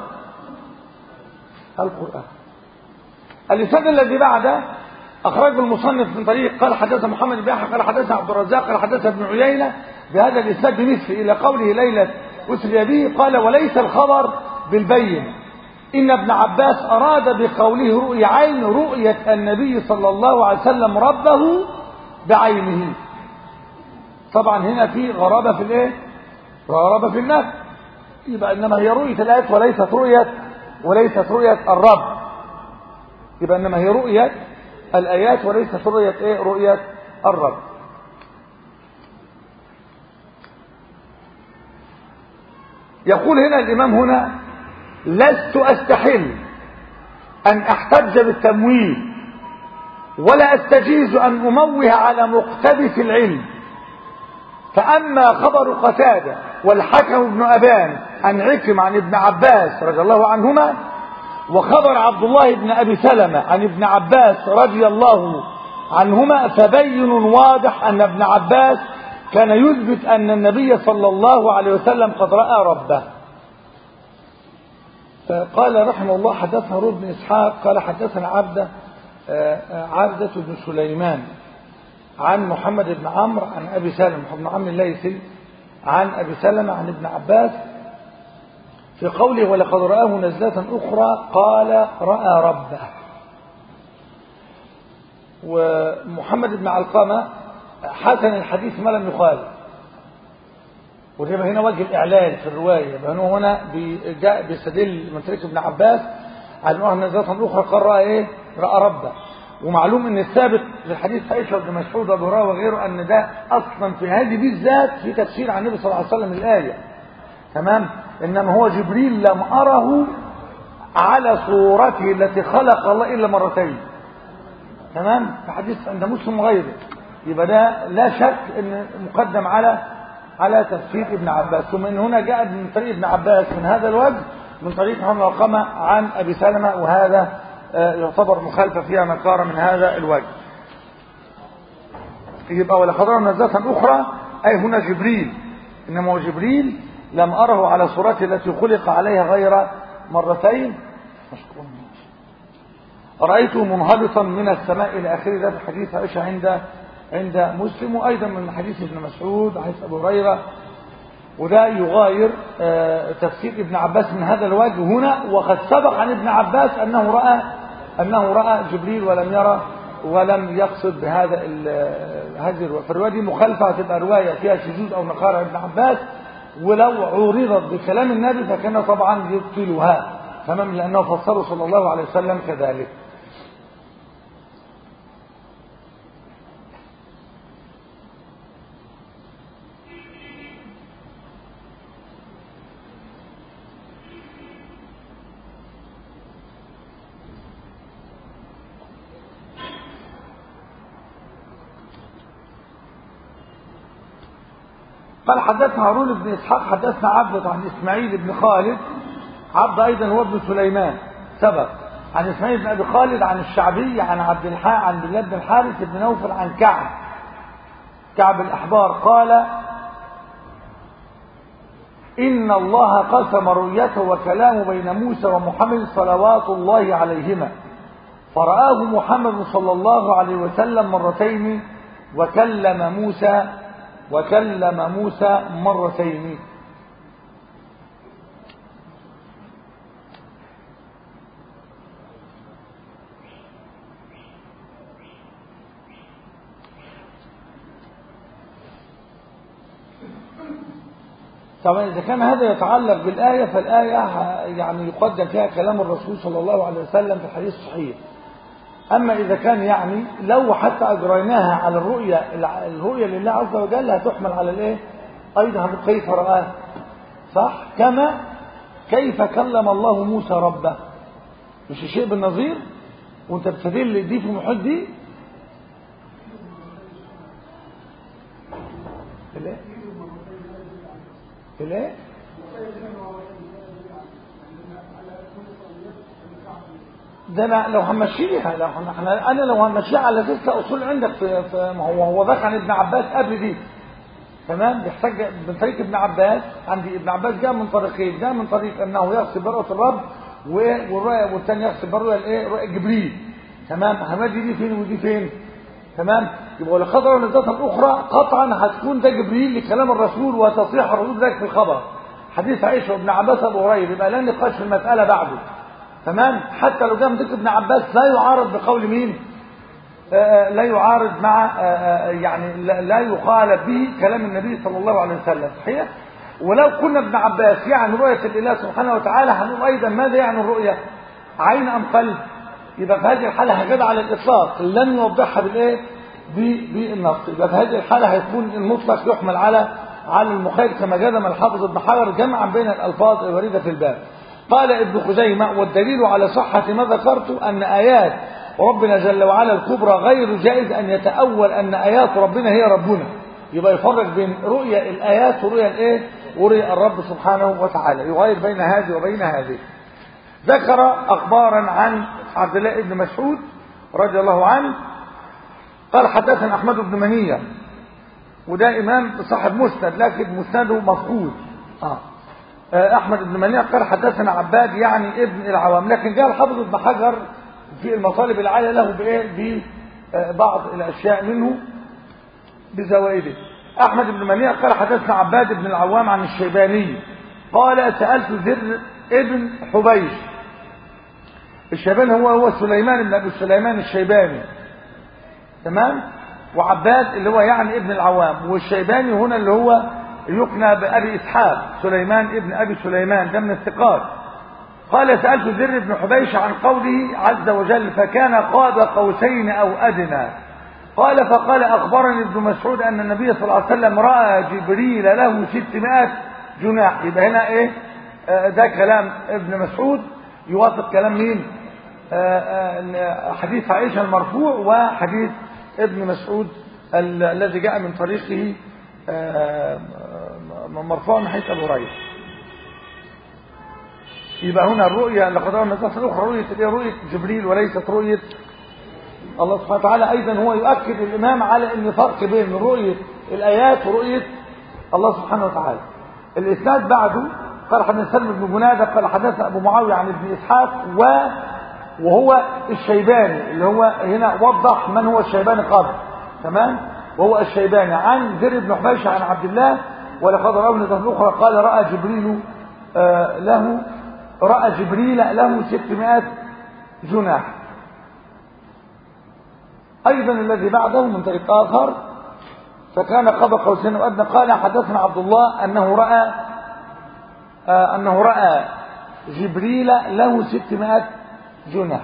القرآن اللسان الذي بعده أخرجه المصنف من طريق قال حدث محمد بن يحيى قال حدث عبد الرزاق قال حدث ابن عيينة بهذا الإسناد بمثله إلى قوله ليلة أسري به قال وليس الخبر بالبين إن ابن عباس أراد بقوله رؤيا عين رؤية النبي صلى الله عليه وسلم ربه بعينه طبعا هنا في غرابة في الايه غرابة في النفس يبقى انما هي رؤية الآيات وليست رؤية وليست رؤية الرب يبقى انما هي رؤية الآيات وليست رؤية ايه رؤية الرب يقول هنا الإمام هنا لست أستحل أن أحتج بالتمويه ولا أستجيز أن أموه على مقتبس العلم فأما خبر قتادة والحكم بن أبان عن عكرم عن ابن عباس رضي الله عنهما وخبر عبد الله بن أبي سلمة عن ابن عباس رضي الله عنهما فبين واضح أن ابن عباس كان يثبت أن النبي صلى الله عليه وسلم قد رأى ربه قال رحمه الله حدثنا رود بن إسحاق قال حدثنا عبدة عبدة بن سليمان عن محمد بن عمرو عن أبي سلمة بن عمرو الليثي عن أبي سلمة عن ابن عباس في قوله ولقد رآه نزلة أخرى قال رأى ربه ومحمد بن علقمة حسن الحديث ما لم يخالف وده هنا وجه الإعلان في الرواية يبقى هو هنا جاء بيستدل من طريق ابن عباس على أنه نزلة أخرى قال رأى إيه؟ رأى ربه ومعلوم ان الثابت في الحديث عائشه بن مسعود وابو هريره وغيره ان ده اصلا في هذه بالذات في تفسير عن النبي صلى الله عليه وسلم الايه تمام انما هو جبريل لم اره على صورته التي خلق الله الا مرتين تمام في حديث عند مسلم وغيره يبقى ده لا شك ان مقدم على على تفسير ابن عباس ثم ان هنا جاء من طريق ابن عباس من هذا الوجه من طريق محمد القمة عن ابي سلمة وهذا يعتبر مخالفة فيها نكارة من هذا الوجه يبقى ولقد رأى نزلة أخرى أي هنا جبريل إنما هو جبريل لم أره على صورته التي خلق عليها غير مرتين مشكور رأيته منهبطا من السماء إلى آخره ده في حديث عائشة عند عند مسلم وأيضا من حديث ابن مسعود حديث أبو هريرة وده يغاير تفسير ابن عباس من هذا الوجه هنا وقد سبق عن ابن عباس أنه رأى أنه رأى جبريل ولم يرى ولم يقصد بهذا هذه الرواية فالرواية دي مخالفة هتبقى رواية فيها شذوذ أو نقارة ابن عباس ولو عورضت بكلام النبي فكان طبعا يبطلها تمام لأنه فسره صلى الله عليه وسلم كذلك قال حدثنا هارون بن اسحاق حدثنا عبد عن اسماعيل بن خالد عبد ايضا هو ابن سليمان سبق عن اسماعيل بن ابي خالد عن الشعبي عن عبد الحاء عن بلاد بن الحارث بن نوفل عن كعب كعب الاحبار قال ان الله قسم رؤيته وكلامه بين موسى ومحمد صلوات الله عليهما فرآه محمد صلى الله عليه وسلم مرتين وكلم موسى وكلم موسى مرتين طبعا إذا كان هذا يتعلق بالآية فالآية يعني يقدم فيها كلام الرسول صلى الله عليه وسلم في الحديث الصحيح أما إذا كان يعني لو حتى أجريناها على الرؤية الرؤية لله عز وجل هتحمل على الإيه أيضا كيف رآه صح كما كيف كلم الله موسى ربه مش شيء بالنظير وانت بتدل دي في محيط دي الايه الايه ده انا لو همشيها لو احنا انا لو همشيها على تلك اصول عندك في, في ما هو هو ذكر عن ابن عباس قبل دي تمام بيحتاج من طريق ابن عباس عندي ابن عباس جاء من طريقين جاء من طريق انه يغسل برؤة الرب والرؤية والثاني يغسل برؤية الايه رؤية جبريل تمام همادي دي فين ودي فين تمام يبقى لقدر ان الذات الاخرى قطعا هتكون ده جبريل لكلام الرسول وتصريح الرسول ذلك في الخبر حديث عائشه وابن عباس ابو هريره يبقى لا نقاش في المساله بعده تمام حتى لو جاء من ابن عباس لا يعارض بقول مين آآ لا يعارض مع آآ يعني لا يخالف به كلام النبي صلى الله عليه وسلم صحيح ولو كنا ابن عباس يعني رؤيه الاله سبحانه وتعالى هنقول ايضا ماذا يعني الرؤيه عين ام قلب يبقى في هذه الحالة هكذا على الإطلاق لن يوضحها بالإيه بالنص يبقى في هذه الحالة هيكون المطلق يحمل على على المخير كما جزم الحافظ ابن حجر جمعا بين الألفاظ الواردة في الباب قال ابن خزيمة والدليل على صحة ما ذكرت أن آيات ربنا جل وعلا الكبرى غير جائز أن يتأول أن آيات ربنا هي ربنا يبقى يفرق بين رؤية الآيات ورؤية الإيه ورؤية الرب سبحانه وتعالى يغير بين هذه وبين هذه ذكر أخبارا عن عبد الله بن مسعود رضي الله عنه قال حدثنا أحمد بن منية وده إمام صاحب مسند لكن مسنده مفقود آه. أحمد بن منية قال حدثنا عباد يعني ابن العوام لكن جاء الحافظ ابن حجر في المطالب العالية له بإيه ببعض الأشياء منه بزوائده أحمد بن منية قال حدثنا عباد بن العوام عن الشيباني قال سألت زر ابن حبيش الشيباني هو هو سليمان بن ابي سليمان الشيباني تمام وعباد اللي هو يعني ابن العوام والشيباني هنا اللي هو يقنى بابي اسحاق سليمان ابن ابي سليمان ده من الثقات قال سالت زر بن حبيش عن قوله عز وجل فكان قاب قوسين او ادنى قال فقال اخبرني ابن مسعود ان النبي صلى الله عليه وسلم راى جبريل له 600 جناح يبقى هنا ايه ده كلام ابن مسعود يوافق كلام مين حديث عائشة المرفوع وحديث ابن مسعود الذي جاء من طريقه مرفوع من حيث ابو هريره يبقى هنا الرؤيا لقد رأى الناس الأخرى رؤية الايه رؤية جبريل وليست رؤية الله سبحانه وتعالى أيضا هو يؤكد الإمام على أن فرق بين رؤية الآيات ورؤية الله سبحانه وتعالى الإسناد بعده قال حدثنا سلم بن جنادة قال حدثنا أبو معاوية عن ابن إسحاق و وهو الشيباني اللي هو هنا وضح من هو الشيباني قبل تمام وهو الشيباني عن زر بن حبيش عن عبد الله ولقد رأى ابن الأخرى قال رأى جبريل آه له رأى جبريل له 600 جناح أيضا الذي بعده من طريق آخر فكان قضى قوسين وأدنى قال حدثنا عبد الله أنه رأى آه أنه رأى جبريل له 600 جناح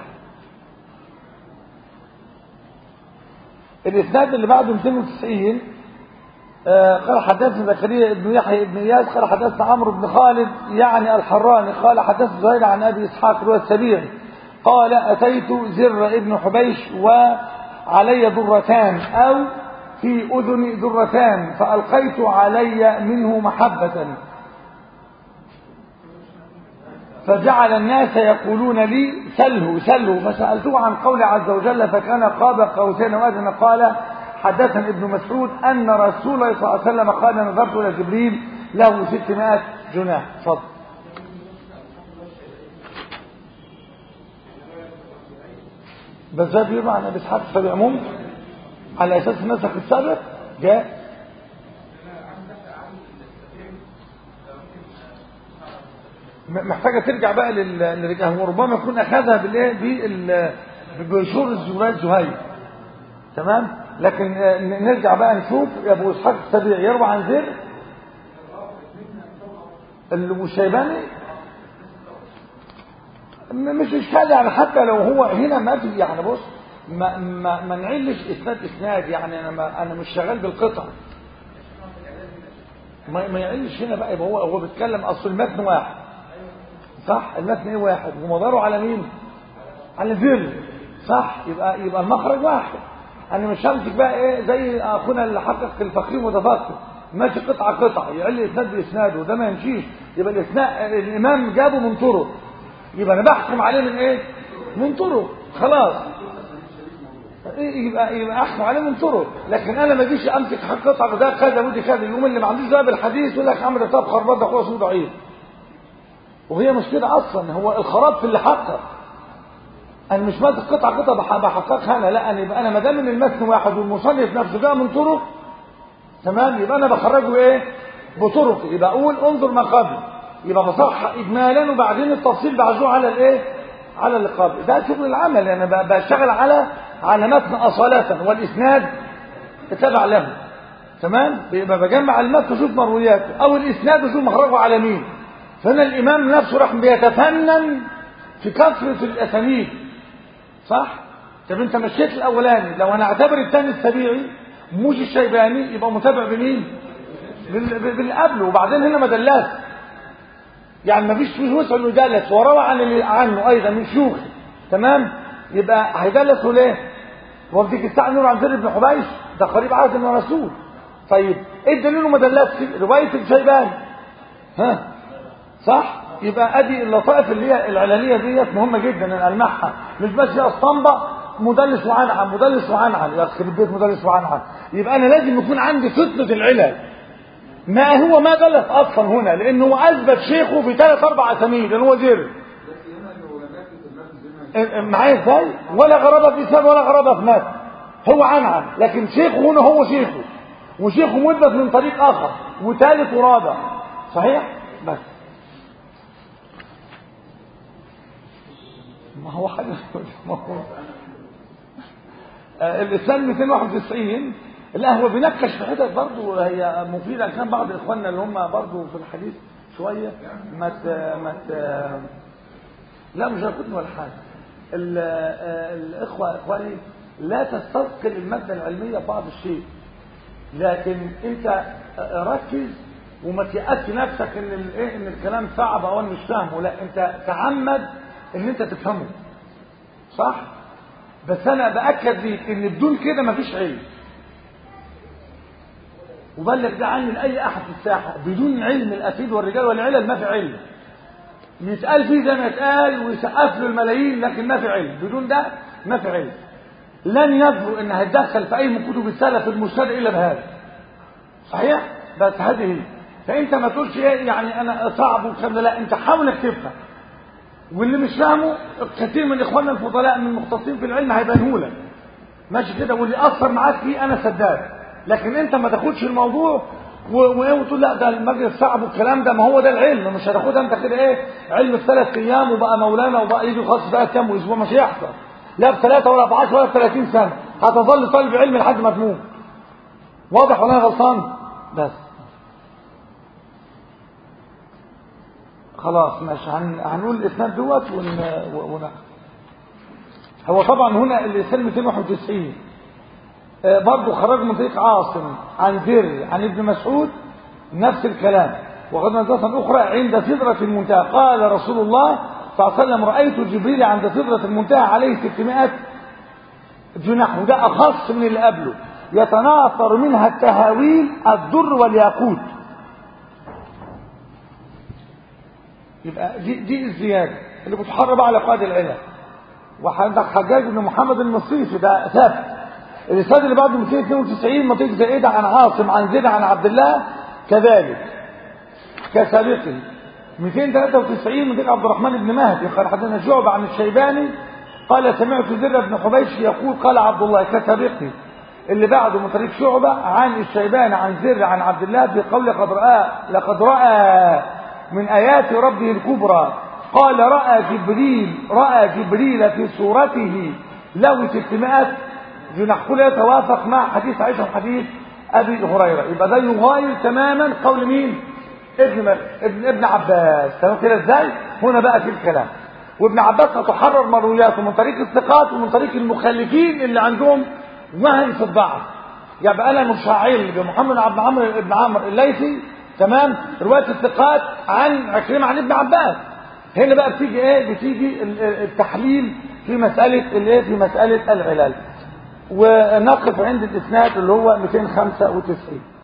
الإسناد اللي بعده 290 آه قال حدثنا زكريا بن يحيى بن اياس قال حدثنا عمرو بن خالد يعني الحراني قال حدثنا زهير عن ابي اسحاق هو السبيعي قال اتيت زر ابن حبيش وعلي درتان او في اذني درتان فالقيت علي منه محبه فجعل الناس يقولون لي سله سله فسألته عن قول عز وجل فكان قاب قوسين وأدنى قال حدثني ابن مسعود أن رسول الله صلى الله عليه وسلم قال نظرت إلى جبريل له 600 جناح فضل بس ده بيبقى عن ابي اسحاق السابق ممكن على اساس النسخ السابق جاء محتاجة ترجع بقى للرجال وربما يكون أخذها بالإيه بشور الزهراء الزهير تمام لكن نرجع بقى نشوف يا أبو إسحاق السبيع يروى عن زر الشيباني مش اشكال يعني حتى لو هو هنا ما في يعني بص ما ما ما نعلش اسناد اسناد يعني انا ما انا مش شغال بالقطع ما ما يعلش هنا بقى يبقى هو هو بيتكلم اصل المتن واحد صح المتن ايه واحد ومداره على مين على ذل صح يبقى يبقى المخرج واحد انا مش همسك بقى ايه زي اخونا اللي حقق الفقيه متفقه ماشي قطعه قطعه يعلي اسناد باسناده وده ما يمشيش يبقى الاسناد الامام جابه من طرق يبقى انا بحكم عليه من ايه من طرق خلاص يبقى يبقى احكم عليه من طرق لكن انا ما اجيش امسك حق قطعه ده كذا ودي كذا يقوم اللي ما عندوش بقى بالحديث يقول لك عمرو طب خربان ده خلاص ضعيف وهي مش كده اصلا هو الخراب في اللي حقق انا مش ماسك قطعه قطعه بحققها انا لا انا يبقى انا ما دام ان المتن واحد والمصنف نفسه جاء من طرق تمام يبقى انا بخرجه ايه بطرق يبقى اقول انظر ما قبل يبقى بصح اجمالا وبعدين التفصيل بعزوه على الايه على اللي قبل ده شغل العمل انا يعني بشتغل على على متن اصاله والاسناد تبع له تمام يبقى بجمع المتن اشوف مروياته او الاسناد اشوف مخرجه على مين فهنا الامام نفسه راح بيتفنن في كثره الاسانيد صح طب انت مشيت الاولاني لو انا اعتبر الثاني السبيعي مش الشيباني يبقى متابع بمين باللي قبله وبعدين هنا مدلات يعني ما فيش فيه وسع انه يدلس وروى عن اللي عنه ايضا من شيوخه تمام يبقى هيدلسه ليه وبديك الساعه نور عن زر بن حبيش ده قريب عهد من الرسول طيب ايه الدليل ما دلسش روايه الشيباني ها صح يبقى ادي اللطائف اللي هي العلانيه ديت مهمه جدا المعها مش بس هي اسطمبه مدلس وعنعن مدلس وعنعن يخرب البيت مدلس وعنعن يبقى انا لازم يكون عندي فطنه العلل ما هو ما دلس اصلا هنا لانه هو اثبت شيخه في ثلاث اربع اسامي لان هو زر معايا ازاي ولا غرابه في اسناد ولا غرابه في مات هو عنعن لكن شيخه هنا هو شيخه وشيخه مثبت من طريق اخر وثالث ورابع صحيح بس ما هو حاجه ما هو آه الاسلام 291 لا هو بينكش في حتت برضه هي مفيده كان بعض اخواننا اللي هم برضه في الحديث شويه ما ت... ما ت... لا مش هاخدني ولا حاجه ال... الاخوه اخواني لا تستثقل الماده العلميه بعض الشيء لكن انت ركز وما تيأس نفسك ان الايه ان الكلام صعب او انا مش فاهمه لا انت تعمد ان انت تفهمه صح بس انا باكد ليك ان بدون كده مفيش علم وبلغ ده عني لاي احد في الساحه بدون علم الاسيد والرجال والعلل ما في علم يتقال فيه زي ما يتقال ويسقف له الملايين لكن ما في علم بدون ده ما في علم لن يجرؤ ان هيتدخل في اي من كتب السلف المرسله الا بهذا صحيح بس هذه هي فانت ما تقولش ايه يعني انا صعب والكلام ده لا انت حاول تفهم واللي مش فاهمه كثير من اخواننا الفضلاء من المختصين في العلم هيبانه لك ماشي كده واللي اثر معاك فيه انا سداد لكن انت ما تاخدش الموضوع وايه وتقول لا ده المجلس صعب والكلام ده ما هو ده العلم مش هتاخدها انت كده ايه علم في ثلاث ايام وبقى مولانا وبقى يجي خلاص بقى كام اسبوع مش هيحصل لا في ثلاثه ولا في 10 ولا في 30 سنه هتظل طالب علم لحد ما تموت واضح ولا انا غلطان بس خلاص ماشي هن... هنقول الاسناد دوت ون... ون... هو طبعا هنا الاسناد 291 آه برضه خرج من طريق عاصم عن زر عن ابن مسعود نفس الكلام وقد نزلة أخرى عند سدرة المنتهى قال رسول الله صلى الله عليه وسلم رأيت جبريل عند سدرة المنتهى عليه 600 جناح وده أخص من اللي قبله يتناثر منها التهاويل الدر والياقوت يبقى دي, دي الزيادة اللي بتحرب على قائد العلم وعندك حجاج بن محمد المصيفي ده ثابت الإسناد اللي بعده 292 منطقة زائدة عن عاصم عن زيد عن عبد الله كذلك كسابقه 293 منطقة عبد الرحمن بن مهدي قال حدثنا شعبة عن الشيباني قال سمعت زر بن حبيش يقول قال عبد الله كسابقه اللي بعده من طريق شعبة عن الشيباني عن زر عن عبد الله بقول قد رأى لقد رأى من آيات ربه الكبرى قال رأى جبريل رأى جبريل في صورته له 600 جناح كل يتوافق مع حديث عائشة وحديث أبي هريرة يبقى ده يغاير تماما قول مين ابن ابن ابن عباس تمام كده ازاي هنا بقى في الكلام وابن عباس هتحرر مروياته من طريق الثقات ومن طريق المخلفين اللي عندهم وهن في الضعف يبقى انا مشاعر بمحمد عبد عمرو بن عمرو الليثي تمام روايه الثقات عن عكرمه عن ابن عباس هنا بقى بتيجي ايه بتيجي التحليل في مساله الايه في مساله العلل ونقف عند الاسناد اللي هو 295